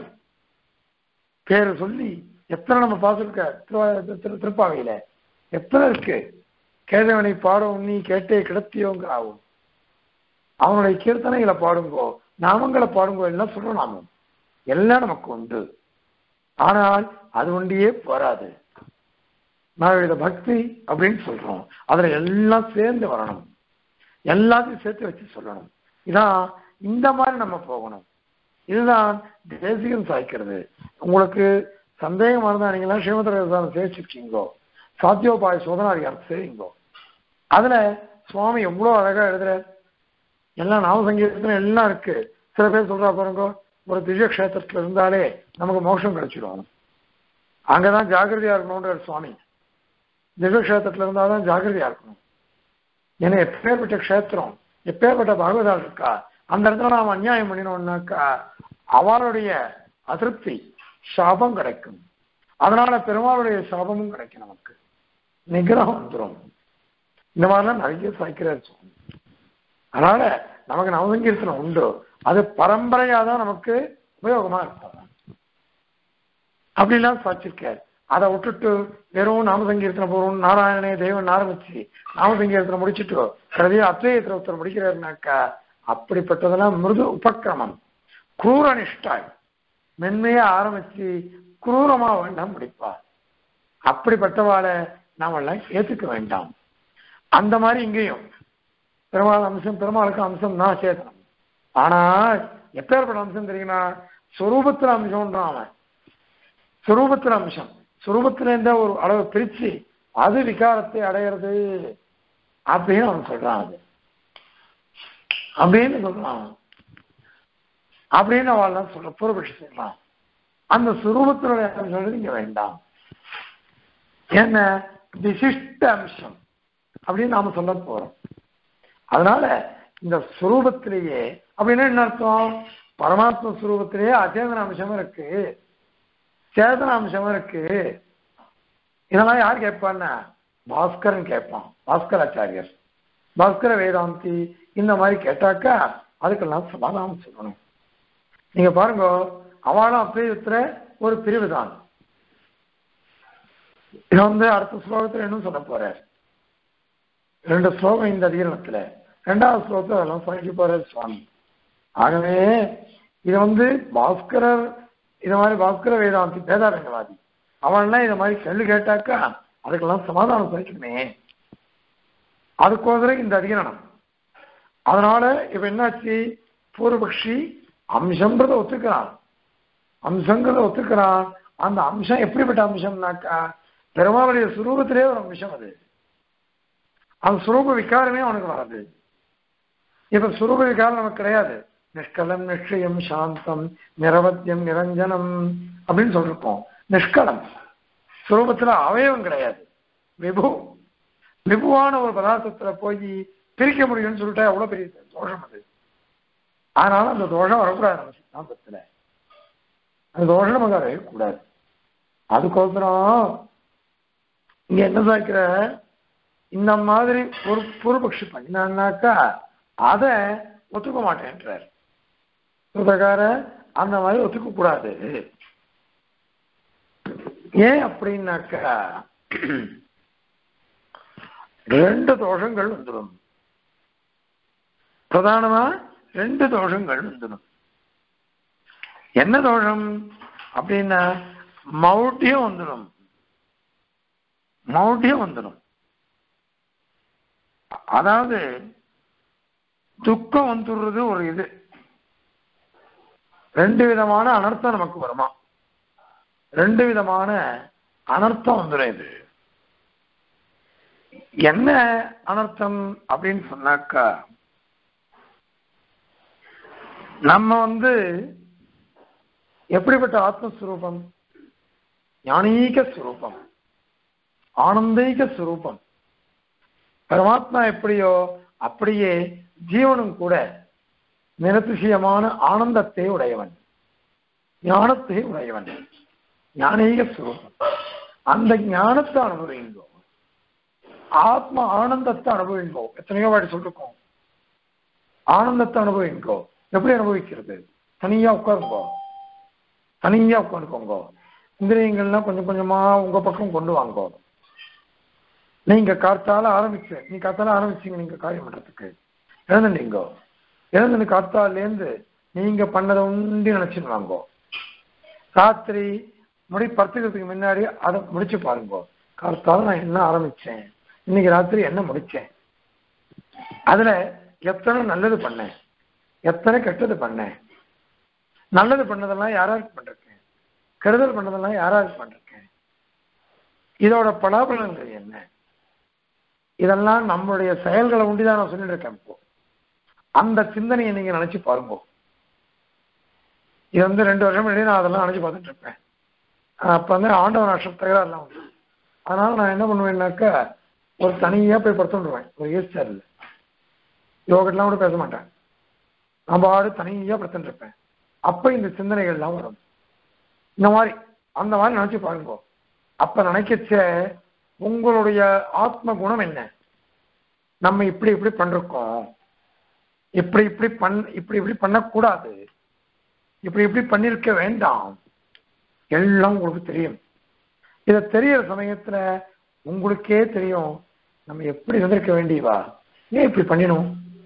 பேரை சொல்லி எத்தனை நம்ம பார்த்துருக்க திரு திருப்பாவையில எத்தனை இருக்கு கேதவனை பாடும் நீ கேட்டே கிடத்தியோங்கிறாவும் அவனுடைய கீர்த்தனைகளை பாடுங்கோ நாமங்களை பாடுங்கோ எல்லாம் சொல்றோம் நாமும் எல்லாம் நமக்கு உண்டு ஆனால் அது ஒண்டியே வராது நான் இதை பக்தி அப்படின்னு சொல்றோம் அதுல எல்லாம் சேர்ந்து வரணும் எல்லாத்தையும் சேர்த்து வச்சு சொல்லணும் இதான் இந்த மாதிரி நம்ம போகணும் இதுதான் தேசிகம் சாய்க்கிறது உங்களுக்கு சந்தேகமா இருந்தா நீங்க எல்லாம் ஸ்ரீமத சேவிச்சிருக்கீங்கோ சாத்தியோபாய சோதனாதிகாரம் செய்வீங்கோ அதுல சுவாமி எவ்வளவு அழகா எழுதுற எல்லாம் நாம சங்கீதத்துல எல்லாம் இருக்கு சில பேர் சொல்றா பாருங்க ஒரு திவ்ய கஷேத்திரத்துல இருந்தாலே நமக்கு மோட்சம் கிடைச்சிடும் அங்கதான் ஜாகிரதையா இருக்கணும்ன்ற சுவாமி திவ்ய கஷேத்திரத்துல இருந்தாதான் ஜாகிரதையா இருக்கணும் ஏன்னா எப்பேற்பட்ட க்ஷேத்திரம் எப்பேற்பட்ட பாகவதால் இருக்கா அந்த இடத்துல நாம் அநியாயம் பண்ணினோம்னாக்கா அவளுடைய அதிருப்தி சாபம் கிடைக்கும் அதனால பெருமாளுடைய சாபமும் கிடைக்கும் நமக்கு நிகிரகம் வந்துடும் இந்த மாதிரிலாம் நிறைய சாய்க்கிறார் சுவாமி அதனால நமக்கு நவசங்கீர்த்தனம் உண்டு அது பரம்பரையா தான் நமக்கு உபயோகமா இருக்கும் அப்படிலாம் சாச்சிருக்கார் அதை விட்டுட்டு வெறும் நாமசங்கீர்த்தனம் போறோம் நாராயணனே தெய்வன் ஆரம்பிச்சு நாமசங்கீர்த்தனம் முடிச்சுட்டு கடைசியா அத்வையத்தில் ஒருத்தர் முடிக்கிறாருனாக்கா அப்படிப்பட்டதெல்லாம் மிருது உபக்கிரமம் குரூர நிஷ்டாய் மென்மையா ஆரம்பிச்சு குரூரமா வேண்டாம் முடிப்பா அப்படிப்பட்டவாளை நாமெல்லாம் ஏத்துக்க வேண்டாம் அந்த மாதிரி இங்கேயும் பெருமாள் அம்சம் பெருமாளுக்கு அம்சம் தான் சேதனம் ஆனால் எப்பேற்பட்ட அம்சம் தெரியுமா சொரூபத்துல அம்சம்ன்றான் அவன் சுரூபத்துல அம்சம் சுரூபத்துல இருந்த ஒரு அளவு பிரிச்சு அது விகாரத்தை அடையிறது அப்படின்னு அவன் சொல்றான் அது அப்படின்னு சொல்றான் அப்படின்னு அவள் சொல்ற பூர்வபட்சி சொல்றான் அந்த சுரூபத்தினுடைய அம்சம் இங்க வேண்டாம் என்ன விசிஷ்ட அம்சம் அப்படின்னு நாம சொல்ல போறோம் அதனால இந்த சுரூபத்திலேயே அப்படின்னா என்ன அர்த்தம் பரமாத்ம சுரூபத்திலேயே அச்சேதன அம்சம் இருக்கு சேதன அம்சம் இருக்கு இதெல்லாம் யார் கேட்பான்னா பாஸ்கரன் கேட்பான் பாஸ்கராச்சாரியர் பாஸ்கர வேதாந்தி இந்த மாதிரி கேட்டாக்கா அதுக்கெல்லாம் சமாதானம் சொல்லணும் நீங்க பாருங்க அவளும் அப்பிரயுத்திர ஒரு பிரிவு தான் இது வந்து அடுத்த ஸ்லோகத்துல இன்னும் சொல்ல போறார் ரெண்டு ஸ்லோகம் இந்த அதிகரணத்துல ரெண்டாவது ஸ்லோகத்துல அதெல்லாம் சொல்லிட்டு போறார் சுவாமி ஆகவே இது வந்து பாஸ்கரர் இது மாதிரி பாஸ்கர வேதாந்தி வேதாரங்கவாதி அவன்லாம் இதை மாதிரி கேள்வி கேட்டாக்கா அதுக்கெல்லாம் சமாதானம் சொல்லிக்கணுமே அதுக்கோசரம் இந்த அதிகரணம் அதனால இப்ப என்னாச்சு பூர்வபக்ஷி அம்சம்ன்றத ஒத்துக்கிறான் அம்சங்கிறத ஒத்துக்கிறான் அந்த அம்சம் எப்படிப்பட்ட அம்சம்னாக்கா பெருமாளுடைய சுரூபத்திலே ஒரு அம்சம் அது அந்த சுரூப விகாரமே அவனுக்கு வராது இப்ப சுரூப விகாரம் நமக்கு கிடையாது நிஷ்கலம் நிச்சயம் சாந்தம் நிரவத்தியம் நிரஞ்சனம் அப்படின்னு சொல்லிருக்கோம் நிஷ்கலம் சுரூபத்துல அவயவம் கிடையாது விபு விபுவான ஒரு பதார்த்தத்துல போய் பிரிக்க முடியும்னு சொல்லிட்டா எவ்வளவு பெரிய தோஷம் அது அதனால அந்த தோஷம் வரக்கூடாது நம்ம சித்தாந்தத்துல அந்த தோஷம் நமக்கு வரவே கூடாது அதுக்கோசரம் இங்க என்ன சாய்க்கிற இந்த மாதிரி ஒரு பூர்வபக்ஷி பண்ணினான்னாக்கா அதை ஒத்துக்க மாட்டேன்றார் பிரகார அந்த மாதிரி ஒத்துக்க கூடாது ஏன் அப்படின்னாக்கா ரெண்டு தோஷங்கள் வந்துடும் பிரதானமா ரெண்டு தோஷங்கள் வந்துடும் என்ன தோஷம் அப்படின்னா மௌட்டியம் வந்துடும் மௌட்டியம் வந்துடும் அதாவது துக்கம் வந்துடுறது ஒரு இது ரெண்டு விதமான அனர்த்தம் நமக்கு வருமா ரெண்டு விதமான அனர்த்தம் வந்துடும் இது என்ன அனர்த்தம் அப்படின்னு சொன்னாக்கா நம்ம வந்து எப்படிப்பட்ட ஆத்மஸ்வரூபம் ஞானீக ஸ்வரூபம் ஆனந்தீக ஸ்வரூபம் பரமாத்மா எப்படியோ அப்படியே ஜீவனும் கூட நிரதிசயமான ஆனந்தத்தை உடையவன் ஞானத்தை உடையவன் ஞானீக ஸ்வரூபம் அந்த ஞானத்தை அனுபவிங்கோ ஆத்ம ஆனந்தத்தை அனுபவிங்கோ எத்தனையோ வாட்டி சொல்லிருக்கோம் ஆனந்தத்தை அனுபவிங்கோ எப்படி அனுபவிக்கிறது தனியா உட்காருங்கோ தனியா உட்காந்துக்கோங்க இந்திரியங்கள்லாம் கொஞ்சம் கொஞ்சமா உங்க பக்கம் கொண்டு வாங்கோ நீங்க காத்தால ஆரம்பிச்சு நீ காத்தால ஆரம்பிச்சீங்க நீங்க காரியம் பண்றதுக்கு இழந்துட்டீங்க இழந்து காத்தாலேருந்து நீங்க பண்ணதை உண்டி நினைச்சுன்னு வாங்கோ ராத்திரி முடி படுத்துக்கிறதுக்கு முன்னாடி அதை முடிச்சு பாருங்க காத்தால நான் என்ன ஆரம்பிச்சேன் இன்னைக்கு ராத்திரி என்ன முடிச்சேன் அதுல எத்தனை நல்லது பண்ணேன் எத்தனை கெட்டது பண்ணேன் நல்லது பண்ணதெல்லாம் யாராருக்கு பண்ணிருக்கேன் கெடுதல் பண்ணதெல்லாம் யாராருக்கு பண்ணிருக்கேன் இதோட பலாபலன்கள் என்ன இதெல்லாம் நம்மளுடைய செயல்களை உண்டிதான் நான் சொல்லிட்டு இருக்கேன் இப்போ அந்த சிந்தனையை நீங்க நினைச்சு பாருங்க இது வந்து ரெண்டு வருஷம் முன்னாடி நான் அதெல்லாம் நினைச்சு பார்த்துட்டு இருப்பேன் அப்ப வந்து ஆண்டவன் நஷ்டம் தகராறுலாம் உண்டு அதனால நான் என்ன பண்ணுவேன்னாக்கா ஒரு தனியா போய் படுத்துடுவேன் ஒரு ஏசி சேர்ல யோகட்லாம் கூட பேச மாட்டேன் நான் பாடு தனியா படுத்துட்டு இருப்பேன் அப்ப இந்த சிந்தனைகள்லாம் வரும் இந்த மாதிரி அந்த மாதிரி நினைச்சு பாருங்க அப்ப நினைக்கச்ச உங்களுடைய ஆத்ம குணம் என்ன நம்ம இப்படி இப்படி பண்றோம் இப்படி இப்படி பண் இப்படி இப்படி பண்ணக்கூடாது இப்படி இப்படி பண்ணிருக்க வேண்டாம் எல்லாம் உங்களுக்கு தெரியும் இதை தெரியற சமயத்துல உங்களுக்கே தெரியும் நம்ம எப்படி இருந்திருக்க வேண்டியவா ஏன் இப்படி பண்ணினோம்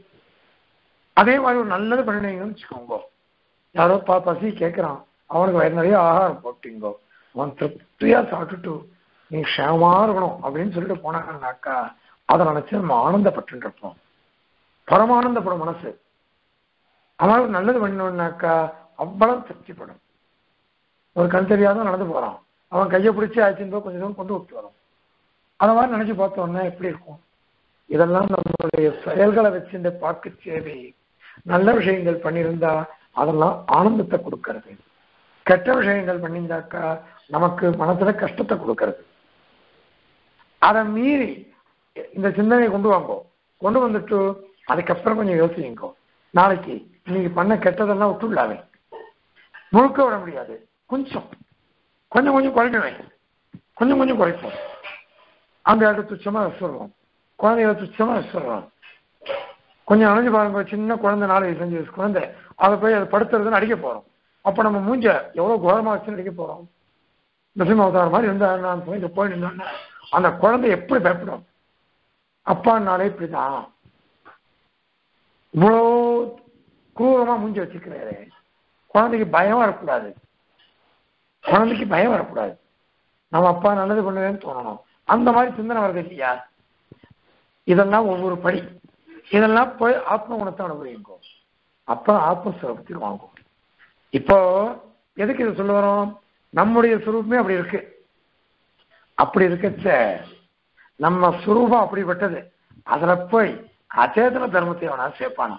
அதே மாதிரி ஒரு நல்லது பண்ணினீங்கன்னு வச்சுக்கோங்க யாரோ பா பசி கேட்கறான் அவனுக்கு வயிறு நிறைய ஆகாரம் போட்டீங்கோ அவன் திருப்தியா சாப்பிட்டுட்டு நீ க்ஷேமமா இருக்கணும் அப்படின்னு சொல்லிட்டு போனாங்கன்னாக்கா அதை நினைச்சு நம்ம ஆனந்தப்பட்டு இருப்போம் பரமானந்தப்படும் மனசு அவனுக்கு நல்லது பண்ணணும்னாக்கா அவ்வளவு திருப்திப்படும் ஒரு கண் தெரியாத நடந்து போறான் அவன் கையை பிடிச்சி ஆச்சுந்தோ கொஞ்சம் தூரம் கொண்டு விட்டு வரும் அந்த மாதிரி நினைச்சு பார்த்தோம்னா எப்படி இருக்கும் இதெல்லாம் நம்மளுடைய செயல்களை வச்சுட்டு பார்க்க சேவை நல்ல விஷயங்கள் பண்ணியிருந்தா அதெல்லாம் ஆனந்தத்தை கொடுக்கறது கெட்ட விஷயங்கள் பண்ணியிருந்தாக்கா நமக்கு மனசுல கஷ்டத்தை கொடுக்கறது அதை மீறி இந்த சிந்தனையை கொண்டு வாங்கோ கொண்டு வந்துட்டு அதுக்கப்புறம் கொஞ்சம் யோசிங்கோ நாளைக்கு இன்னைக்கு பண்ண கெட்டதெல்லாம் விட்டுள்ளாவே முழுக்க விட முடியாது கொஞ்சம் கொஞ்சம் கொஞ்சம் குறைக்கணும் கொஞ்சம் கொஞ்சம் குறைப்போம் அந்த இடத்துல துச்சமா சொல்லுவோம் குழந்தைகளை துச்சமா சொல்லுவோம் கொஞ்சம் அணைஞ்சு பாருங்க சின்ன குழந்தை நாலு வயசு அஞ்சு வயசு குழந்தை அதை போய் அதை படுத்துறதுன்னு அடிக்க போறோம் அப்ப நம்ம மூஞ்ச எவ்வளவு கோரமா வச்சு அடிக்க போறோம் நரசிம்ம அவதாரம் மாதிரி இருந்தா நான் போய் இங்க போய் நின்னோன்னா அந்த குழந்தை எப்படி பயப்படும் அப்பான்னாலே இப்படிதான் இவ்வளோ கூரமா மூஞ்சி வச்சுக்கிறாரு குழந்தைக்கு பயம் வரக்கூடாது குழந்தைக்கு பயம் வரக்கூடாது நம்ம அப்பா நல்லது பண்ணுவேன்னு தோணணும் அந்த மாதிரி சிந்தனை வருது இல்லையா இதெல்லாம் ஒவ்வொரு படி இதெல்லாம் போய் ஆத்ம குணத்தை அனுபவிக்கும் அப்ப ஆத்மஸ்வரூபத்துக்கு வாங்கும் இப்போ எதுக்கு இதை சொல்ல வரோம் நம்முடைய சுரூபமே அப்படி இருக்கு அப்படி இருக்கச்ச நம்ம சுரூபம் அப்படிப்பட்டது அதுல போய் அச்சேதன தர்மத்தை அவனா சேர்ப்பானா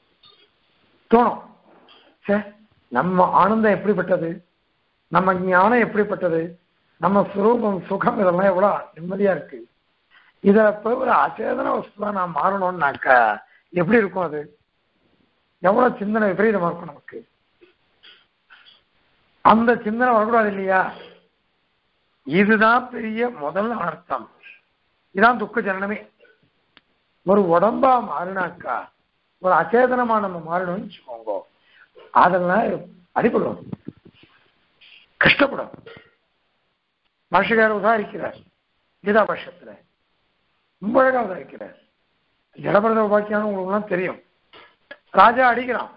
தோணும் சே நம்ம ஆனந்தம் எப்படிப்பட்டது நம்ம ஞானம் எப்படிப்பட்டது நம்ம சுரூபம் சுகம் இதெல்லாம் எவ்வளவு நிம்மதியா இருக்கு இத போய் ஒரு அச்சேதன வஸ்துவா நான் மாறணும்னாக்கா எப்படி இருக்கும் அது எவ்வளவு சிந்தனை விபரீதமா இருக்கும் நமக்கு அந்த சிந்தனை வரக்கூடாது இல்லையா இதுதான் பெரிய முதல் அர்த்தம் இதான் துக்க ஜனனமே ஒரு உடம்பா மாறினாக்கா ஒரு அச்சேதனமா நம்ம மாறணும்னு வச்சுக்கோங்க அதெல்லாம் அடிபடும் கஷ்டப்படும் பாஷகார உதாரிக்கிறார் கீதா பாஷத்துல ரொம்ப அழகா உதாரிக்கிறார் ஜடபரத உபாக்கியான உங்களுக்கு தெரியும் ராஜா அடிக்கிறான்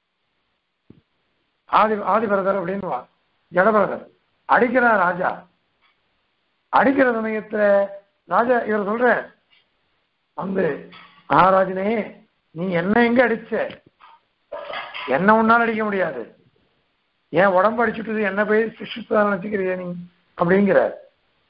ஆதி ஆதிபரதர் அப்படின்னு ஜடபரதர் அடிக்கிறான் ராஜா அடிக்கிற சமயத்துல ராஜா இவர் சொல்ற வந்து மகாராஜனே நீ என்ன எங்க அடிச்ச என்ன உன்னால அடிக்க முடியாது ஏன் உடம்பு அடிச்சுட்டு என்ன போய் சிஷ்டிப்பதான் நினைச்சுக்கிறிய நீ அப்படிங்கிற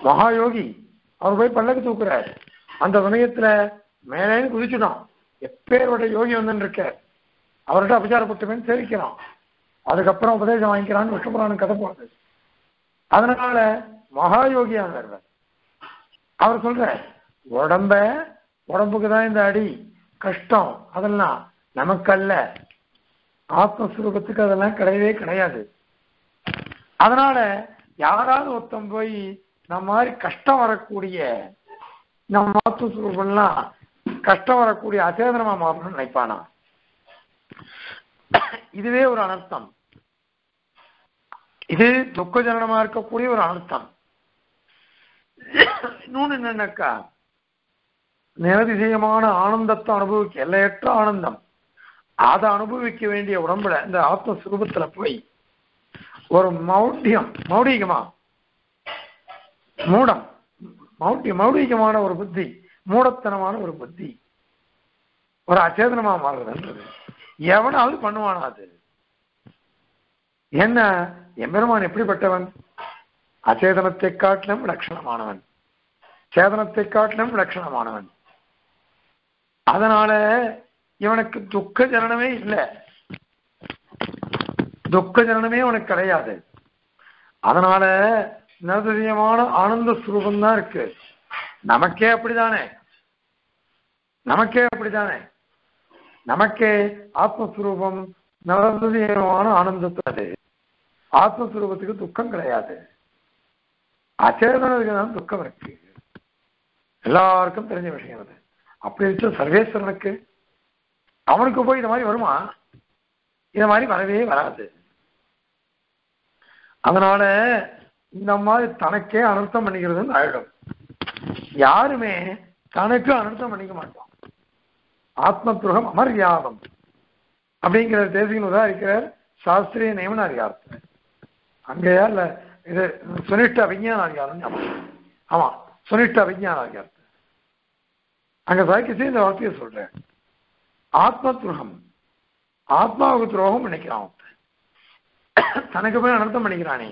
மகாயோகி அவர் போய் பல்லக்கு தூக்குறார் அந்த சமயத்துல மேலே குதிச்சுட்டான் எப்பேரோட யோகி வந்து இருக்கார் அவர்கிட்ட அபச்சாரப்பட்டுமேன்னு சேவிக்கிறான் அதுக்கப்புறம் உபதேசம் வாங்கிக்கிறான்னு விஷ்ணுபுராணம் கதை போறது அதனால மகாயோகியானவர் அவர் சொல்ற உடம்ப உடம்புக்கு தான் இந்த அடி கஷ்டம் அதெல்லாம் நமக்கல்ல ஆத்மஸ்வரூபத்துக்கு அதெல்லாம் கிடையவே கிடையாது அதனால யாராவது ஒருத்தன் போய் நம்ம மாதிரி கஷ்டம் வரக்கூடிய நம்ம ஆத்மஸ்வரூபம்லாம் கஷ்டம் வரக்கூடிய அச்சேதனமா மாறணும்னு நினைப்பானா இதுவே ஒரு அனர்த்தம் இது துக்க ஜனனமா இருக்கக்கூடிய ஒரு அனர்த்தம் இன்னொன்னு என்னன்னாக்கா நிரதிசயமான ஆனந்தத்தை அனுபவிக்க எல்லையற்ற ஆனந்தம் அதை அனுபவிக்க வேண்டிய உடம்புல இந்த ஆத்மஸ்வரூபத்துல போய் ஒரு மௌட்டியம் மௌடிகமா மூடம் மௌட்டி மௌடிகமான ஒரு புத்தி மூடத்தனமான ஒரு புத்தி ஒரு அச்சேதனமா மாறுறதுன்றது எவனாவது பண்ணுவானா அது என்ன எம்பெருமான் எப்படிப்பட்டவன் அச்சேதனத்தை காட்டிலும் லட்சணமானவன் சேதனத்தை காட்டிலும் லட்சணமானவன் அதனால இவனுக்கு துக்க ஜனனமே இல்லை துக்க ஜனனமே உனக்கு கிடையாது அதனால நிரதிசயமான ஆனந்த ஸ்வரூபம் தான் இருக்கு நமக்கே அப்படிதானே நமக்கே அப்படிதானே நமக்கே ஆத்மஸ்வரூபம் நிரதிசயமான ஆனந்தத்து அது ஆத்மஸ்வரூபத்துக்கு துக்கம் கிடையாது அச்சேதனத்துக்கு தான் துக்கம் இருக்கு எல்லாருக்கும் தெரிஞ்ச விஷயம் அது அப்படி இருக்க சர்வேஸ்வரனுக்கு அவனுக்கு போய் இந்த மாதிரி வருமா இந்த மாதிரி வரவே வராது அதனால இந்த மாதிரி தனக்கே அனர்த்தம் பண்ணிக்கிறதுன்னு ஆயிடும் யாருமே தனக்கு அனர்த்தம் பண்ணிக்க மாட்டான் ஆத்ம துருகம் அமர்யாதம் அப்படிங்கிற தேசிகன் உதாரிக்கிறார் சாஸ்திரிய நியமன அதிகாரத்தில் அங்கேயா இல்ல இது சுனிஷ்ட அபிஞான அதிகாரம் ஞாபகம். ஆமா சுனிஷ்ட அபிஞான அதிகாரத்தில் அங்க சாய்க்கிச்சு இந்த வார்த்தையை சொல்றேன் ஆத்ம துரோகம் ஆத்மாவுக்கு துரோகம் பண்ணிக்கிறான் ஒருத்தன். தனக்கு போய் அனர்த்தம் பண்ணிக்கிறானே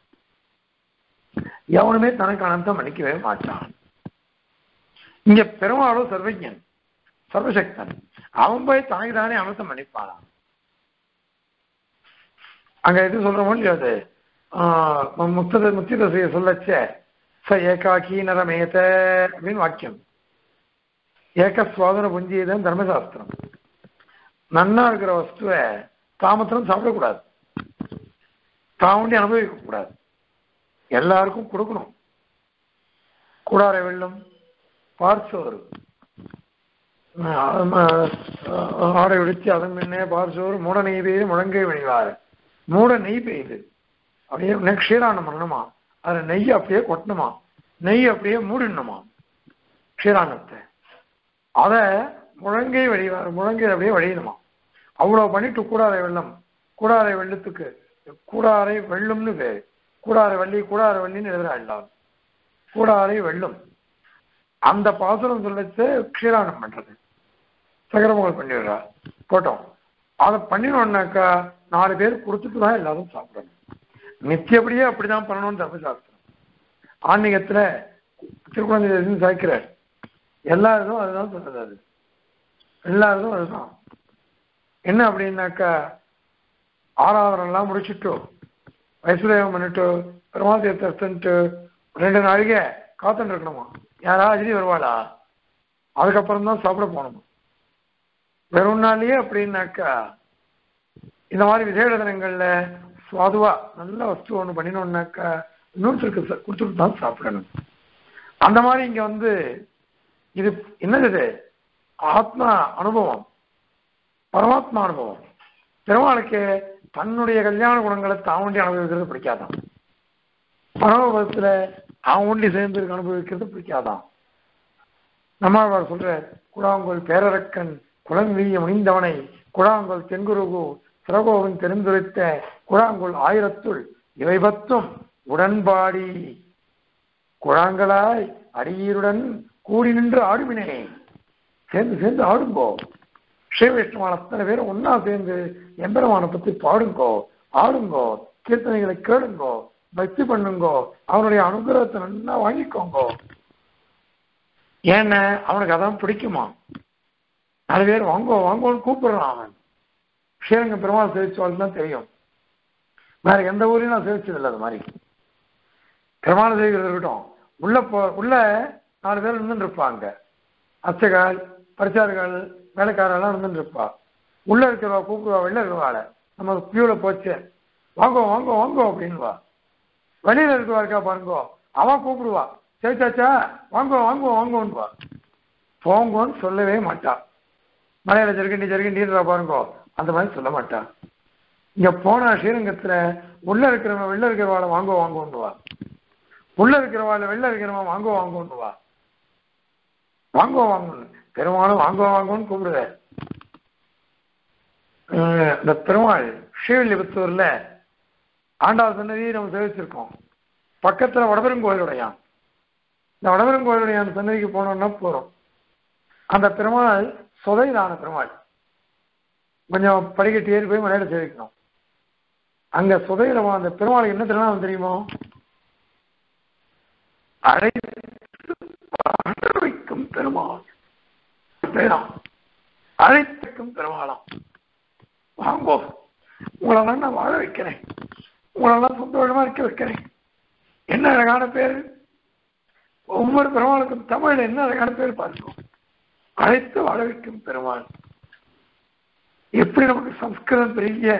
எவனுமே தனக்கு அனர்த்தம் பண்ணிக்கவே மாட்டான் இங்க பெருமாளோ சர்வஜன் சர்வசக்தன் அவன் போய் தனக்கு தானே அனர்த்தம் பண்ணிப்பானா அங்க எது சொல்றோமோ இல்லையோ அது ஆஹ் முக்த முத்திதசைய சொல்லச்ச ச ஏகாக்கி நரமேத அப்படின்னு வாக்கியம் ஏக சுவாதன புஞ்சியதான் தர்மசாஸ்திரம் நன்னா இருக்கிற வஸ்துவை தாமத்திரம் சாப்பிடக்கூடாது தாண்டி அனுபவிக்க கூடாது எல்லாருக்கும் கொடுக்கணும் கூடாரை வெள்ளம் பார்சோறு ஆடை விடுத்து அதன் முன்னே பார்சோறு மூட நெய் பெய்து முழங்கை வழிவாரு மூட நெய் பெய்யுது அப்படியே க்ஷீராண்டம் பண்ணணுமா அதில் நெய் அப்படியே கொட்டணுமா நெய் அப்படியே மூடிடணுமா க்ஷீராண்டத்தை அதை முழங்கை வழிவார் முழங்கை அப்படியே வழியணுமா அவ்வளோ பண்ணிட்டு கூடாரை வெள்ளம் கூடாரை வெள்ளத்துக்கு கூடாரை வெள்ளம்னு பேரு கூடாரை வள்ளி கூடாரை வள்ளின்னு எழுதுறா எல்லாரும் கூடாரை வெள்ளம் அந்த பாசுரம் சொல்லச்சு க்ஷீராண்டம் பண்றது சகரமகள் பண்ணிடுறா போட்டோம் அதை பண்ணினோம்னாக்கா நாலு பேர் கொடுத்துட்டு தான் எல்லாரும் சாப்பிடணும் நித்தியப்படியே அப்படிதான் பண்ணணும்னு தர்மசாஸ்திரம் ஆன்மீகத்துல திருக்குழந்தை சாய்க்கிறார் எல்லா இதுவும் அதுதான் சொல்றது அது எல்லா இதுவும் அதுதான் என்ன அப்படின்னாக்கா ஆராதனெல்லாம் முடிச்சுட்டு வைசுதேவம் பண்ணிட்டு பெருமாள் தீர்த்தன்ட்டு ரெண்டு நாளைக்கு காத்துட்டு இருக்கணுமா யாரா அஜினி வருவாளா அதுக்கப்புறம் தான் சாப்பிட போகணுமா வெறும் நாள்லயே அப்படின்னாக்கா இந்த மாதிரி விசேட தினங்கள்ல சுவாதுவா நல்ல வஸ்து ஒன்று பண்ணினோம்னாக்கா இன்னொருத்தருக்கு ச- கொடுத்துட்டு தான் சாப்பிடணும் அந்த மாதிரி இங்க வந்து இது என்னது இது ஆத்மா அனுபவம் பரமாத்மா அனுபவம் பெருமாளுக்கு தன்னுடைய கல்யாண குணங்களை தான் ஒண்டி அனுபவிக்கிறது பிடிக்காதான் பரமபதத்துல அவன் ஒண்டி சேர்ந்து அனுபவிக்கிறது பிடிக்காதான் நம்மாழ்வார் சொல்ற குழாங்கோல் பேரரக்கன் குளங்கீய முனிந்தவனை குழாங்கோல் தென்குருகு சிறகோவன் தெரிந்துரைத்த குழாங்கோல் ஆயிரத்துள் இவை பத்தும் உடன்பாடி குழாங்களாய் அடியீருடன் கூடி நின்று ஆடுமினே சேர்ந்து சேர்ந்து ஆடுங்கோ ஸ்ரீவைஷ்ணவான அத்தனை பேரும் ஒன்னா சேர்ந்து எம்பெருமானை பத்தி பாடுங்கோ ஆடுங்கோ கீர்த்தனைகளை கேளுங்கோ பக்தி பண்ணுங்கோ அவனுடைய அனுகிரகத்தை நல்லா வாங்கிக்கோங்கோ ஏன்னா அவனுக்கு அதான் பிடிக்குமா நாலு பேர் வாங்கோ வாங்கோன்னு கூப்பிடுறான் அவன் ஸ்ரீரங்க பெருமாள் சேவிச்சவாள் தான் தெரியும் வேற எந்த ஊரையும் நான் சேவிச்சதில்லை அது மாதிரி பெருமாள் சேவிக்கிறது இருக்கட்டும் உள்ள போ உள்ள நாலு பேர் இருந்துட்டு இருப்பாங்க அர்ச்சகர்கள் பரிசார்கள் வேலைக்காரெல்லாம் இருந்துட்டு இருப்பா உள்ள இருக்கிறவா கூப்பிடுவா வெளில இருக்கிறவாள நம்ம கியூல போச்சு வாங்கோ வாங்கோ வாங்கோ அப்படின்வா வெளியில இருக்கிறவா இருக்கா பாருங்கோ அவன் கூப்பிடுவா சேச்சாச்சா வாங்கோ வாங்கோ வாங்கோன்னுவா போங்கோன்னு சொல்லவே மாட்டா மலையில ஜெருகண்டி ஜெருகண்டின்றா பாருங்கோ அந்த மாதிரி சொல்ல மாட்டா இங்க போனா ஸ்ரீரங்கத்துல உள்ள இருக்கிறவன் வெளில இருக்கிறவாள வாங்கோ வாங்கோன்னுவா உள்ள இருக்கிறவாள் வெளில இருக்கிறவன் வாங்கோ வாங்கோன்னுவா வாங்கோ வாங்கன்னு பெருமாளும் வாங்கோ வாங்கோன்னு கூப்பிடுத அஹ் இந்த பெருமாள் ஸ்ரீவில்லிபுத்தூர்ல ஆண்டாள் சன்னதி நம்ம சேவிச்சிருக்கோம் பக்கத்துல வடபெருங்கோயிலுடையான் இந்த வடபெருங்கோயிலுடையான் சன்னதிக்கு போனோம்னா போறோம் அந்த பெருமாள் சொதையிலான பெருமாள் கொஞ்சம் படிக்கட்டு ஏறி போய் மலையில சேவிக்கணும் அங்க சுதையில அந்த பெருமாளுக்கு என்ன திருநாமம் தெரியுமோ அழைத்து வாழ வைக்கும் பெருமாள் பேராம் அழைத்துக்கும் பெருமாளாம் வாங்கோ உங்களெல்லாம் நான் வாழ வைக்கிறேன் உங்களெல்லாம் சந்தோஷமா இருக்க வைக்கிறேன் என்ன அழகான பேர் ஒவ்வொரு பெருமாளுக்கும் தமிழ்ல என்ன அழகான பேர் பாருங்க அழைத்து வாழ வைக்கும் பெருமாள் எப்படி நமக்கு சம்ஸ்கிருதம் பெரிய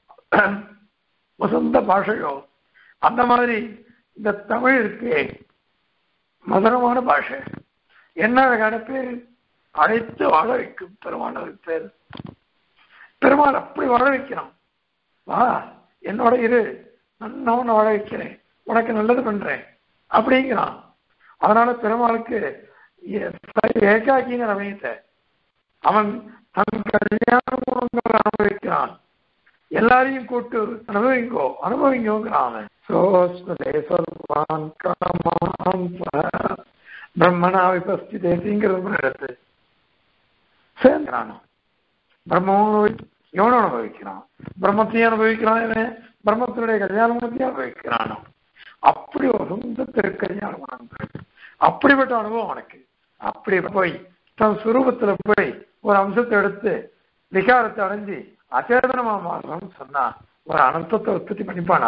வசந்த பாஷையோ அந்த மாதிரி இந்த தமிழ் இருக்கே மதுரமான பாஷை என்ன அழகான பேர் அழைத்து வாழ வைக்கும் பெருமாள் பேர் பெருமாள் அப்படி வாழ வைக்கிறான் வா என்னோட இரு நான் உன்னை வாழ வைக்கிறேன் உனக்கு நல்லது பண்றேன் அப்படிங்கிறான் அதனால பெருமாளுக்கு ஏகாக்கிங்கிற அமையத்தை அவன் தன் கல்யாண குணங்களை அனுபவிக்கிறான் எல்லாரையும் கூட்டு அனுபவிங்கோ அனுபவிங்கோங்கிறான் அவன் சோஸ்மதே சொல்வான் காமான் பிரம்மனா விபஸ்திதேசிங்கிறது எடுத்து சேர்ந்துறானோ பிரம்மம் எவனும் அனுபவிக்கிறான் பிரம்மத்தையும் அனுபவிக்கிறான் இவன் பிரம்மத்தினுடைய கல்யாண குணத்தையும் அனுபவிக்கிறானோ அப்படி ஒரு சொந்த திருக்கல்யாண குணங்கள் அப்படிப்பட்ட அனுபவம் அவனுக்கு அப்படி போய் தன் சுரூபத்துல போய் ஒரு அம்சத்தை எடுத்து விகாரத்தை அடைஞ்சு அச்சேதனமா மாறணும்னு சொன்னா ஒரு அனந்தத்தை உற்பத்தி பண்ணிப்பானா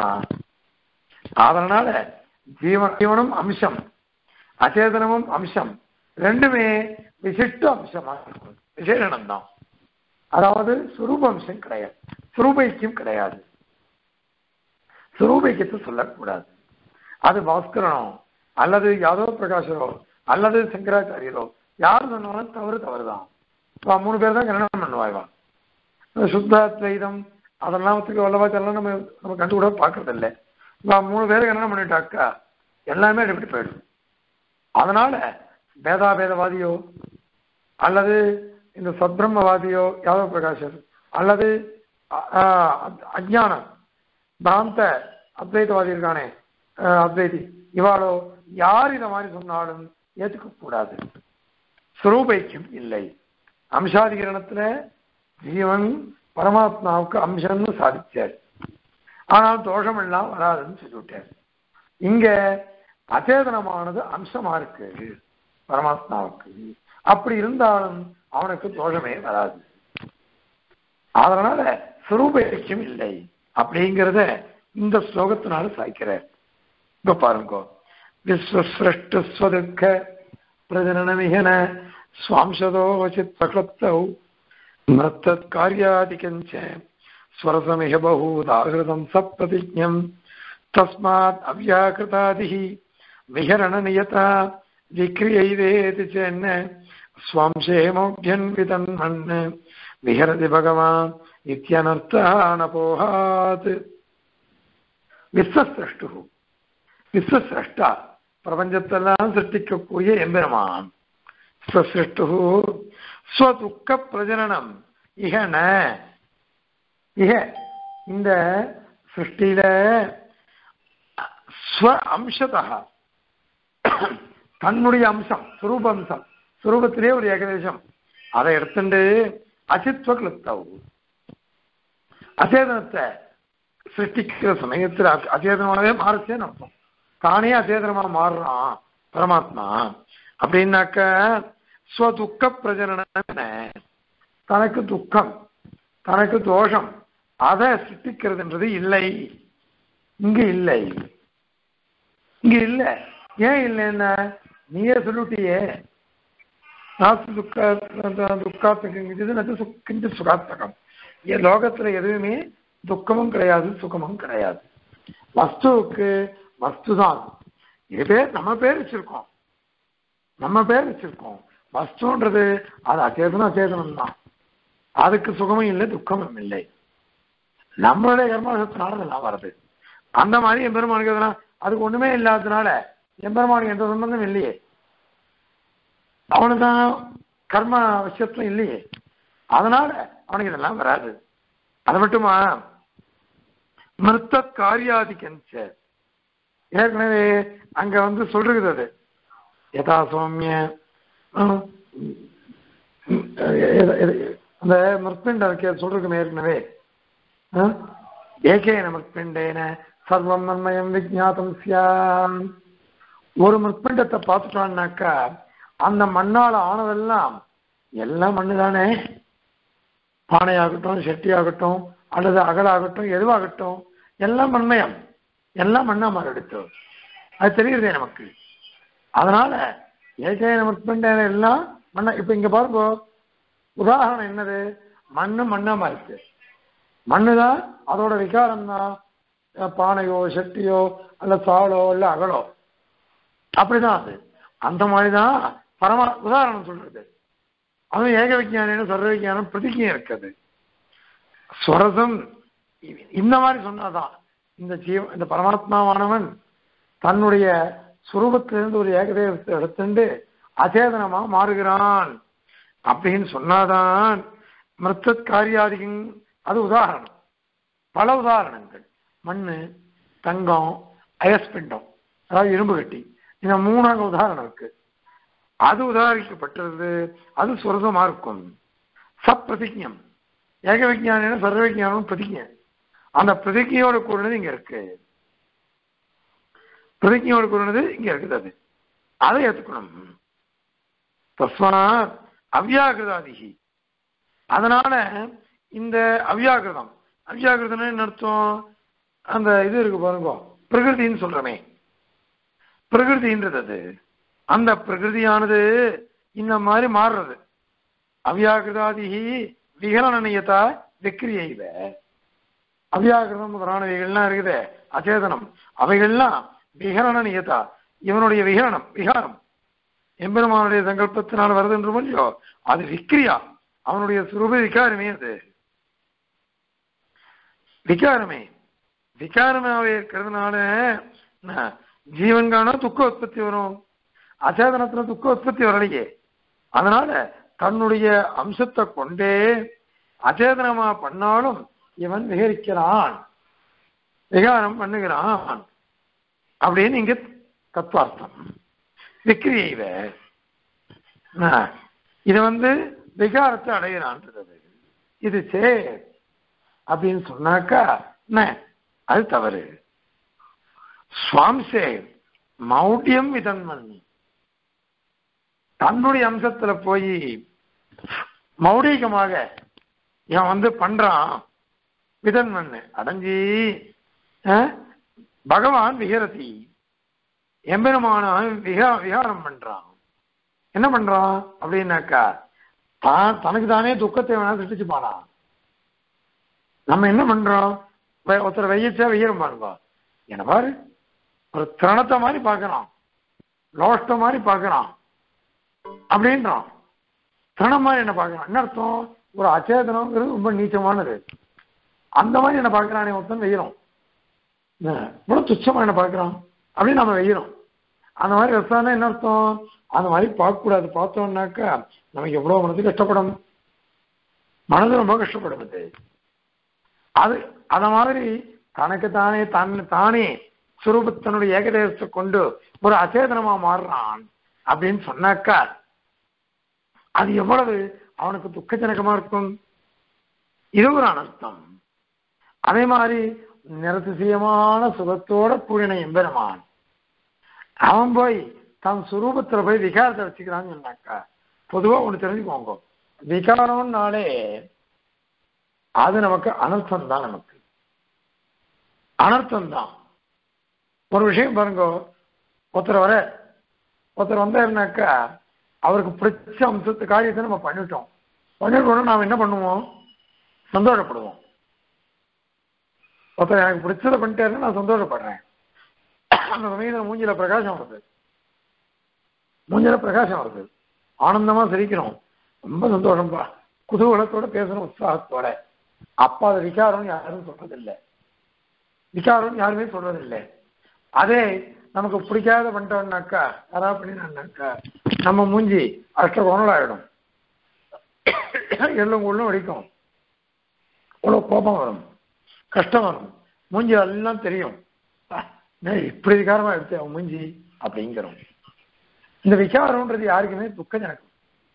அதனால ஜீவன் ஜீவனும் அம்சம் அச்சேதனமும் அம்சம் ரெண்டுமே விசிஷ்ட அம்சமா இருக்கும் விசேஷனம் தான் அதாவது சுரூப அம்சம் கிடையாது சுரூபைக்கியம் கிடையாது சுரூபைக்கியத்தை சொல்லக்கூடாது அது பாஸ்கரனோ அல்லது யாதவ பிரகாஷரோ அல்லது சங்கராச்சாரியரோ யார் சொன்னாலும் தவறு தவறுதான் இப்போ மூணு பேர் தான் கல்யாணம் பண்ணுவாய்வா சுத்தாத்வைதம் அதெல்லாம் வல்லவாச்சாரெல்லாம் நம்ம நம்ம கண்டு கூட பார்க்கறது இல்லை இப்போ மூணு பேர் கல்யாணம் பண்ணிட்டாக்கா எல்லாமே எப்படி போயிடும் அதனால பேதாபேதவாதியோ அல்லது இந்த சத்பிரம்மவாதியோ யாதவ பிரகாஷர் அல்லது அஜானம் பிராந்த அத்வைதவாதி இருக்கானே அத்வைதி இவாளோ யார் இதை மாதிரி சொன்னாலும் ஏற்றுக்க கூடாது சுரூபைக்கும் இல்லை அம்சாதிகரணத்துல ஜீவன் பரமாத்மாவுக்கு அம்சம்னு சாதிச்சார் ஆனால் தோஷம் எல்லாம் வராதுன்னு சொல்லிவிட்டார் இங்க அச்சேதனமானது அம்சமா இருக்கு பரமாத்மாவுக்கு அப்படி இருந்தாலும் அவனுக்கு தோஷமே வராது அதனால சுரூபைக்கும் இல்லை அப்படிங்கிறத இந்த ஸ்லோகத்தினால சாய்க்கிறார் இப்ப பாருங்க விஸ்வசிருஷ்ட ஸ்வதுக்க பிரஜனனமிகன ஸ்வாம்சதோச்சித் பிரக்ளப்தௌ நத்தத் காரியாதிகஞ்ச ஸ்வரசமிக பகூதாகிருதம் சப்பிரதிஜம் தஸ்மாத் அவ்யாக்கிருதாதிः விஹரணநியதா விக்ரியைவேதி சென்ன ஸ்வாம்சேமோபியன்விதன்மன் விஹரதி பகவான் இத்தியனர்த்தானபோகாத் விஸ்வசிரஷ்டு விஸ்வசிரஷ்டா பிரபஞ்சத்தெல்லாம் சிருஷ்டிக்கக்கூடிய எம்பெருமான் ஸ்வசிருஷ்டு ஸ்வதுக்க பிரஜனனம் இகன இக இந்த சிருஷ்டியில ஸ்வ அம்சதா தன்னுடைய அம்சம் சுரூப அம்சம் சுரூபத்திலே ஒரு ஏகதேசம் அதை எடுத்துட்டு அசித்வ கிளுப்தவு அச்சேதனத்தை சிருஷ்டிக்கிற சமயத்துல அ- அச்சேதனமாவே மாறுச்சேன்னு அர்த்தம் தானே அச்சேதனமா மாறுறான் பரமாத்மா அப்படின்னாக்க ஸ்வதுக்க பிரஜனன தனக்கு துக்கம் தனக்கு தோஷம் அதை சிருஷ்டிக்கிறதுன்றது இல்லை இங்க இல்லை இங்க இல்ல ஏன் இல்லைன்னா நீயே சொல்லிட்டியே நாஸ்தி துக்க துக்காத்துக்கு நச்சு சுக்கிஞ்ச சுகாத்தகம் என் லோகத்துல எதுவுமே துக்கமும் கிடையாது சுகமும் கிடையாது வஸ்துவுக்கு வஸ்து தான் இது பேர் நம்ம பேர் வச்சிருக்கோம் நம்ம பேர் வச்சிருக்கோம் வஸ்துன்றது அது அச்சேதனம் அச்சேதனம் தான் அதுக்கு சுகமும் இல்லை துக்கமும் இல்லை நம்மளுடைய கர்மத்தினால அதெல்லாம் வருது அந்த மாதிரி எம்பெருமானுக்கு எதனா அதுக்கு ஒண்ணுமே இல்லாததுனால எம்பெருமானுக்கு எந்த சம்பந்தம் இல்லையே அவனுக்கு தான் கர்ம விஷயத்துல இல்லையே அதனால அவனுக்கு இதெல்லாம் வராது அது மட்டுமா மிருத்த காரியாதிக்கஞ்ச ஏற்கனவே அங்க வந்து சொல்றது அது யதா சௌமிய ஹம், எத- எத- அந்த மிருத்பிண்ட இருக்கே சொல்றதுக்கு ஏற்கனவே ஆ? ஏகேன மிருத்பிண்டேன சர்வம் நன்மயம் விஜாத்தம் சியாம் ஒரு மிருத்பிண்டத்தை பார்த்துட்டோம்னாக்கா அந்த மண்ணால் ஆனதெல்லாம் எல்லாம் மண்ணு தானே பானையாகட்டும் செட்டியாகட்டும் அல்லது அகலாகட்டும் எதுவாகட்டும் எல்லாம் மண்மயம் எல்லாம் மண்ணா மாறிடுச்சு அது தெரியுறதே நமக்கு அதனால ஏகேன மிருத்பிண்டேன எல்லாம் மண்ணா இப்ப இங்க பாருங்க உதாரணம் என்னது மண்ணு மண்ணா மாறிச்சு மண்ணுதான் அதோட விகாரம் தான் பானையோ செட்டியோ அல்ல சாலோ இல்ல அகலோ அப்படிதான் அது அந்த மாதிரிதான் பரமா உதாரணம் சொல்றது அதுவும் ஏக விஞ்ஞானம் சர்வ விஞ்ஞானம் பிரதிஜையும் இருக்குது ஸ்வரசம் இ- இந்த மாதிரி சொன்னாதான் இந்த ஜீவ இந்த பரமாத்மாவானவன் தன்னுடைய சுரூபத்திலிருந்து ஒரு ஏகதேவத்தை எடுத்துண்டு அச்சேதனமா மாறுகிறான் அப்படின்னு சொன்னாதான் மிருத்த காரியாதிகம் அது உதாரணம் பல உதாரணங்கள் மண்ணு தங்கம் அயஸ்பிண்டம் அதாவது இரும்பு கட்டி இந்த மூணாக உதாரணம் இருக்கு அது உதாரிக்கப்பட்டிருது அது சுரசமா இருக்கும் சப்பிரதிஜம் ஏக விஞ்ஞானம் சர்வ விஞ்ஞானம் பிரதிஜை அந்த பிரதிஜையோட கூடினது இங்க இருக்கு பிரதிஜையோட கூடினது இங்க இருக்குது அது அதை ஏத்துக்கணும் தஸ்மாத் அவ்யாகிருதாதிகி அதனால இந்த அவ்யாகிருதம் அவ்யாகிருதம்னு என்ன அர்த்தம் அந்த இது இருக்கு பாருங்க பிரகிருதின்னு சொல்றமே பிரகிருதின்றது அது அந்த பிரகிருதியானது இந்த மாதிரி மாறுறது அவ்யாகிருதாதிகி விகலனயத்தா விக்கிரியைவ அவ்யாகிருதம் முதலானவைகள்லாம் இருக்குது அச்சேதனம் அவைகள்லாம் விகலனயத்தா இவனுடைய விகரணம் விகாரம் எம்பெருமானுடைய சங்கல்பத்தினால் வருதுன்றோம் இல்லையோ அது விக்ரியா அவனுடைய சுரூப விகாரமே அது விகாரமே விகாரமாவே இருக்கிறதுனால என்ன, ஜீவன்கான துக்க உற்பத்தி வரும் அச்சேதனத்துல துக்க உற்பத்தி வரலையே அதனால தன்னுடைய அம்சத்தை கொண்டே அச்சேதனமா பண்ணாலும் இவன் விகரிக்கிறான் விகாரம் பண்ணுகிறான் அப்படின்னு இங்க தத்துவார்த்தம் விக்ரியைவ இது வந்து விகாரத்தை அடைகிறான்றது இது சே அப்படின்னு சொன்னாக்கா என்ன அது தவறு சுவாம்சே மௌட்டியம் விதன்மன் தன்னுடைய அம்சத்துல போய் மௌடிகமாக இவன் வந்து பண்றான் விதன்மன் அடைஞ்சி அஹ், பகவான் விஹரதி எம்பெருமான விகா விகாரம் பண்றான் என்ன பண்றான் அப்படின்னாக்கா தான் தனக்கு தானே துக்கத்தை வேணா சிருஷ்டிச்சுப்பானா நம்ம என்ன பண்றோம் வே- ஒருத்தர் வெயிச்சா வெய்யரும் பாருங்க என்ன பாரு ஒரு திரணத்தை மாதிரி பார்க்கறான் லோஷ்ட மாதிரி பார்க்கறான் அப்படின்றான் திரணம் மாதிரி என்ன பார்க்கறான் என்ன அர்த்தம் ஒரு அச்சேதனம்ங்கிறது ரொம்ப நீச்சமானது அந்த மாதிரி என்ன பார்க்கறானே ஒருத்தன் வெய்யறோம் இவ்வளவு துச்சமா என்ன பார்க்கறான் அப்படின்னு நம்ம வெய்யறோம் அந்த மாதிரி ரசானா என்ன அர்த்தம் அந்த மாதிரி பார்க்கக்கூடாது பார்த்தோம்னாக்கா நமக்கு எவ்வளவு மனது கஷ்டப்படும் மனது ரொம்ப கஷ்டப்படும் அது அது அத மாதிரி தனக்கு தானே தன் தானே சுரூபத்தனுடைய ஏகதேசத்தை கொண்டு ஒரு அச்சேதனமா மாறுறான் அப்படின்னு சொன்னாக்கா அது எவ்வளவு அவனுக்கு துக்கஜனகமா இருக்கும் இது ஒரு அனர்த்தம் அதே மாதிரி நிரதிசயமான சுகத்தோட கூடின எம்பெருமான் அவன் போய் தன் சுரூபத்துல போய் விகாரத்தை வச்சுக்கிறான்னு சொன்னாக்கா பொதுவா ஒண்ணு தெரிஞ்சுக்கோங்க விகாரம்னாலே அது நமக்கு அனர்த்தம் தான் நமக்கு அனர்த்தம் தான் ஒரு விஷயம் பாருங்க ஒருத்தர் வர ஒருத்தர் வந்தாருனாக்கா அவருக்கு பிடிச்ச அம்சத்து காரியத்தை நம்ம பண்ணிட்டோம் பண்ணிட்டோம்னா நாம் என்ன பண்ணுவோம் சந்தோஷப்படுவோம் ஒருத்தர் எனக்கு பிடிச்சதை பண்ணிட்டாருன்னா நான் சந்தோஷப்படுறேன் அந்த சமயத்தில் மூஞ்சில பிரகாசம் வருது மூஞ்சில பிரகாசம் வருது ஆனந்தமா சிரிக்கணும் ரொம்ப சந்தோஷம்பா குதூகலத்தோட பேசணும் உற்சாகத்தோட அப்பா அது விகாரம் யாரும் சொல்றதில்லை விகாரம் யாருமே சொல்றதில்லை அதே நமக்கு பிடிக்காத பண்ணிட்டோம்னாக்கா யாராவது பண்ணினாக்கா நம்ம மூஞ்சி அஷ்ட கோணலாயிடும் எள்ளும் உள்ளும் வடிக்கும் அவ்வளோ கோபம் வரும் கஷ்டம் வரும் மூஞ்சி எல்லாம் தெரியும் இப்படி விகாரமா எடுத்து அவன் மூஞ்சி அப்படிங்கிறோம் இந்த விகாரம்ன்றது யாருக்குமே துக்கம் எனக்கு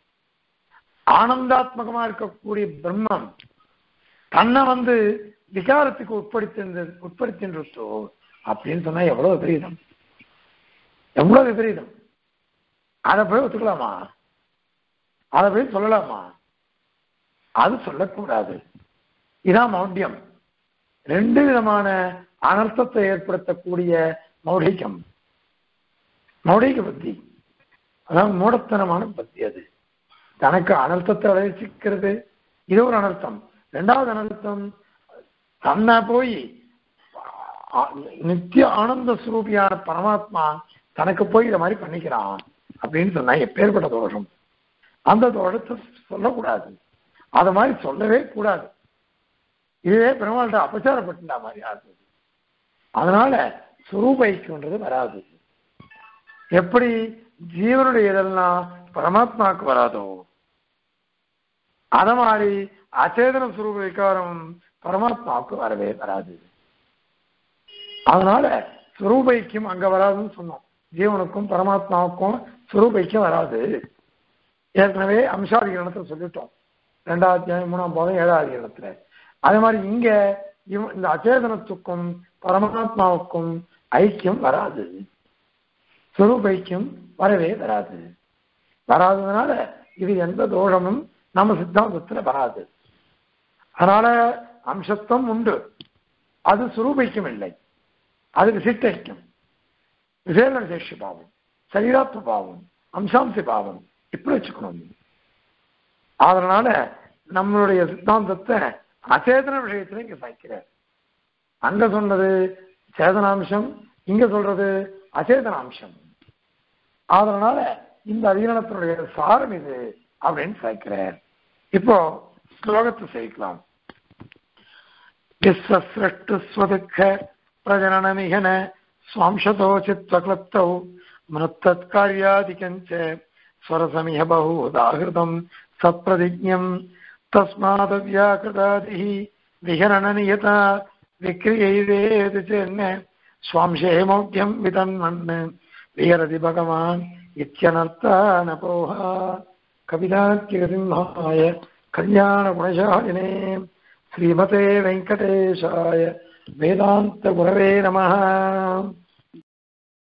ஆனந்தாத்மகமா இருக்கக்கூடிய பிரம்மம் தன்னை வந்து விகாரத்துக்கு உட்படுத்தி உட்படுத்தின்றோ அப்படின்னு சொன்னா எவ்வளவு விபரீதம் எவ்வளவு விபரீதம் அதை போய் ஒத்துக்கலாமா அதை போய் சொல்லலாமா அது சொல்லக்கூடாது இதான் மௌண்டியம் ரெண்டு விதமான அனர்த்தத்தை ஏற்படுத்தக்கூடிய மௌடிகம் மௌடிக பத்தி அதாவது மூடத்தனமான பத்தி அது தனக்கு அனர்த்தத்தை விளைவிச்சுக்கிறது இது ஒரு அனர்த்தம் ரெண்டாவது அனர்த்தம் தன்னை போய் நித்திய ஆனந்த சுரூபியான பரமாத்மா தனக்கு போய் இதை மாதிரி பண்ணிக்கிறான் அப்படின்னு சொன்னா எப்பேற்பட்ட தோஷம் அந்த தோஷத்தை சொல்லக்கூடாது அதை மாதிரி சொல்லவே கூடாது இதுவே பெருமாள்கிட்ட அபச்சாரப்பட்டுட்டா மாதிரி ஆகுது அதனால சுரூபைக்குன்றது வராது எப்படி ஜீவனுடைய இதெல்லாம் பரமாத்மாவுக்கு வராதோ அத மாதிரி அச்சேதன சுரூப விகாரம் பரமாத்மாவுக்கு வரவே வராது அதனால சுரூபைக்கும் அங்க வராதுன்னு சொன்னோம் ஜீவனுக்கும் பரமாத்மாவுக்கும் சுரூபைக்கும் வராது ஏற்கனவே அம்சாதிகரணத்தை சொல்லிட்டோம் ரெண்டாவது அத்தியாயம் மூணாம் பாதம் ஏழாவது அதிகரணத்துல அதே மாதிரி இங்க இந்த அச்சேதனத்துக்கும் பரமாத்மாவுக்கும் ஐக்கியம் வராது சுரூபைக்கும் வரவே வராது வராததுனால இது எந்த தோஷமும் நம்ம சித்தாந்தத்துல வராது அதனால அம்சத்துவம் உண்டு அது சுரூபைக்கும் இல்லை அது விசிட்டைக்கும் விசேஷ விசேஷ பாவம் சரீராத்ம பாவம் அம்சாம்ச பாவம் இப்படி வச்சுக்கணும் அதனால நம்மளுடைய சித்தாந்தத்தை அச்சேதன விஷயத்துல இங்க சாய்க்கிறார் அங்க சொன்னது சேதனாம்சம் இங்க சொல்றது அச்சேதனாம்சம் அதனால இந்த அதிகரணத்தினுடைய சாரம் இது அப்படின்னு சாய்க்கிறார் இப்போ ஸ்லோகத்தை சேர்க்கலாம் விஸ்வசிரஷ்டு ஸ்வதுக்க பிரஜனனமிகன ஸ்வாம்சதோ சித்வக்லப்தௌ மனுத்தத்கார்யாதிகஞ்ச स्वरसमिह बहुदाहृतम् सप्रतिज्ञम् तस्मादव्याकृतादिः विहरणनियता विक्रियैवेति चेन्न स्वांशे मौढ्यम् वितन्मन् विहरति भगवान् इत्यनर्थानपोह कविदाख्यसिंहाय कल्याणगुणशालिने श्रीमते वेङ्कटेशाय वेदान्तगुरवे नमः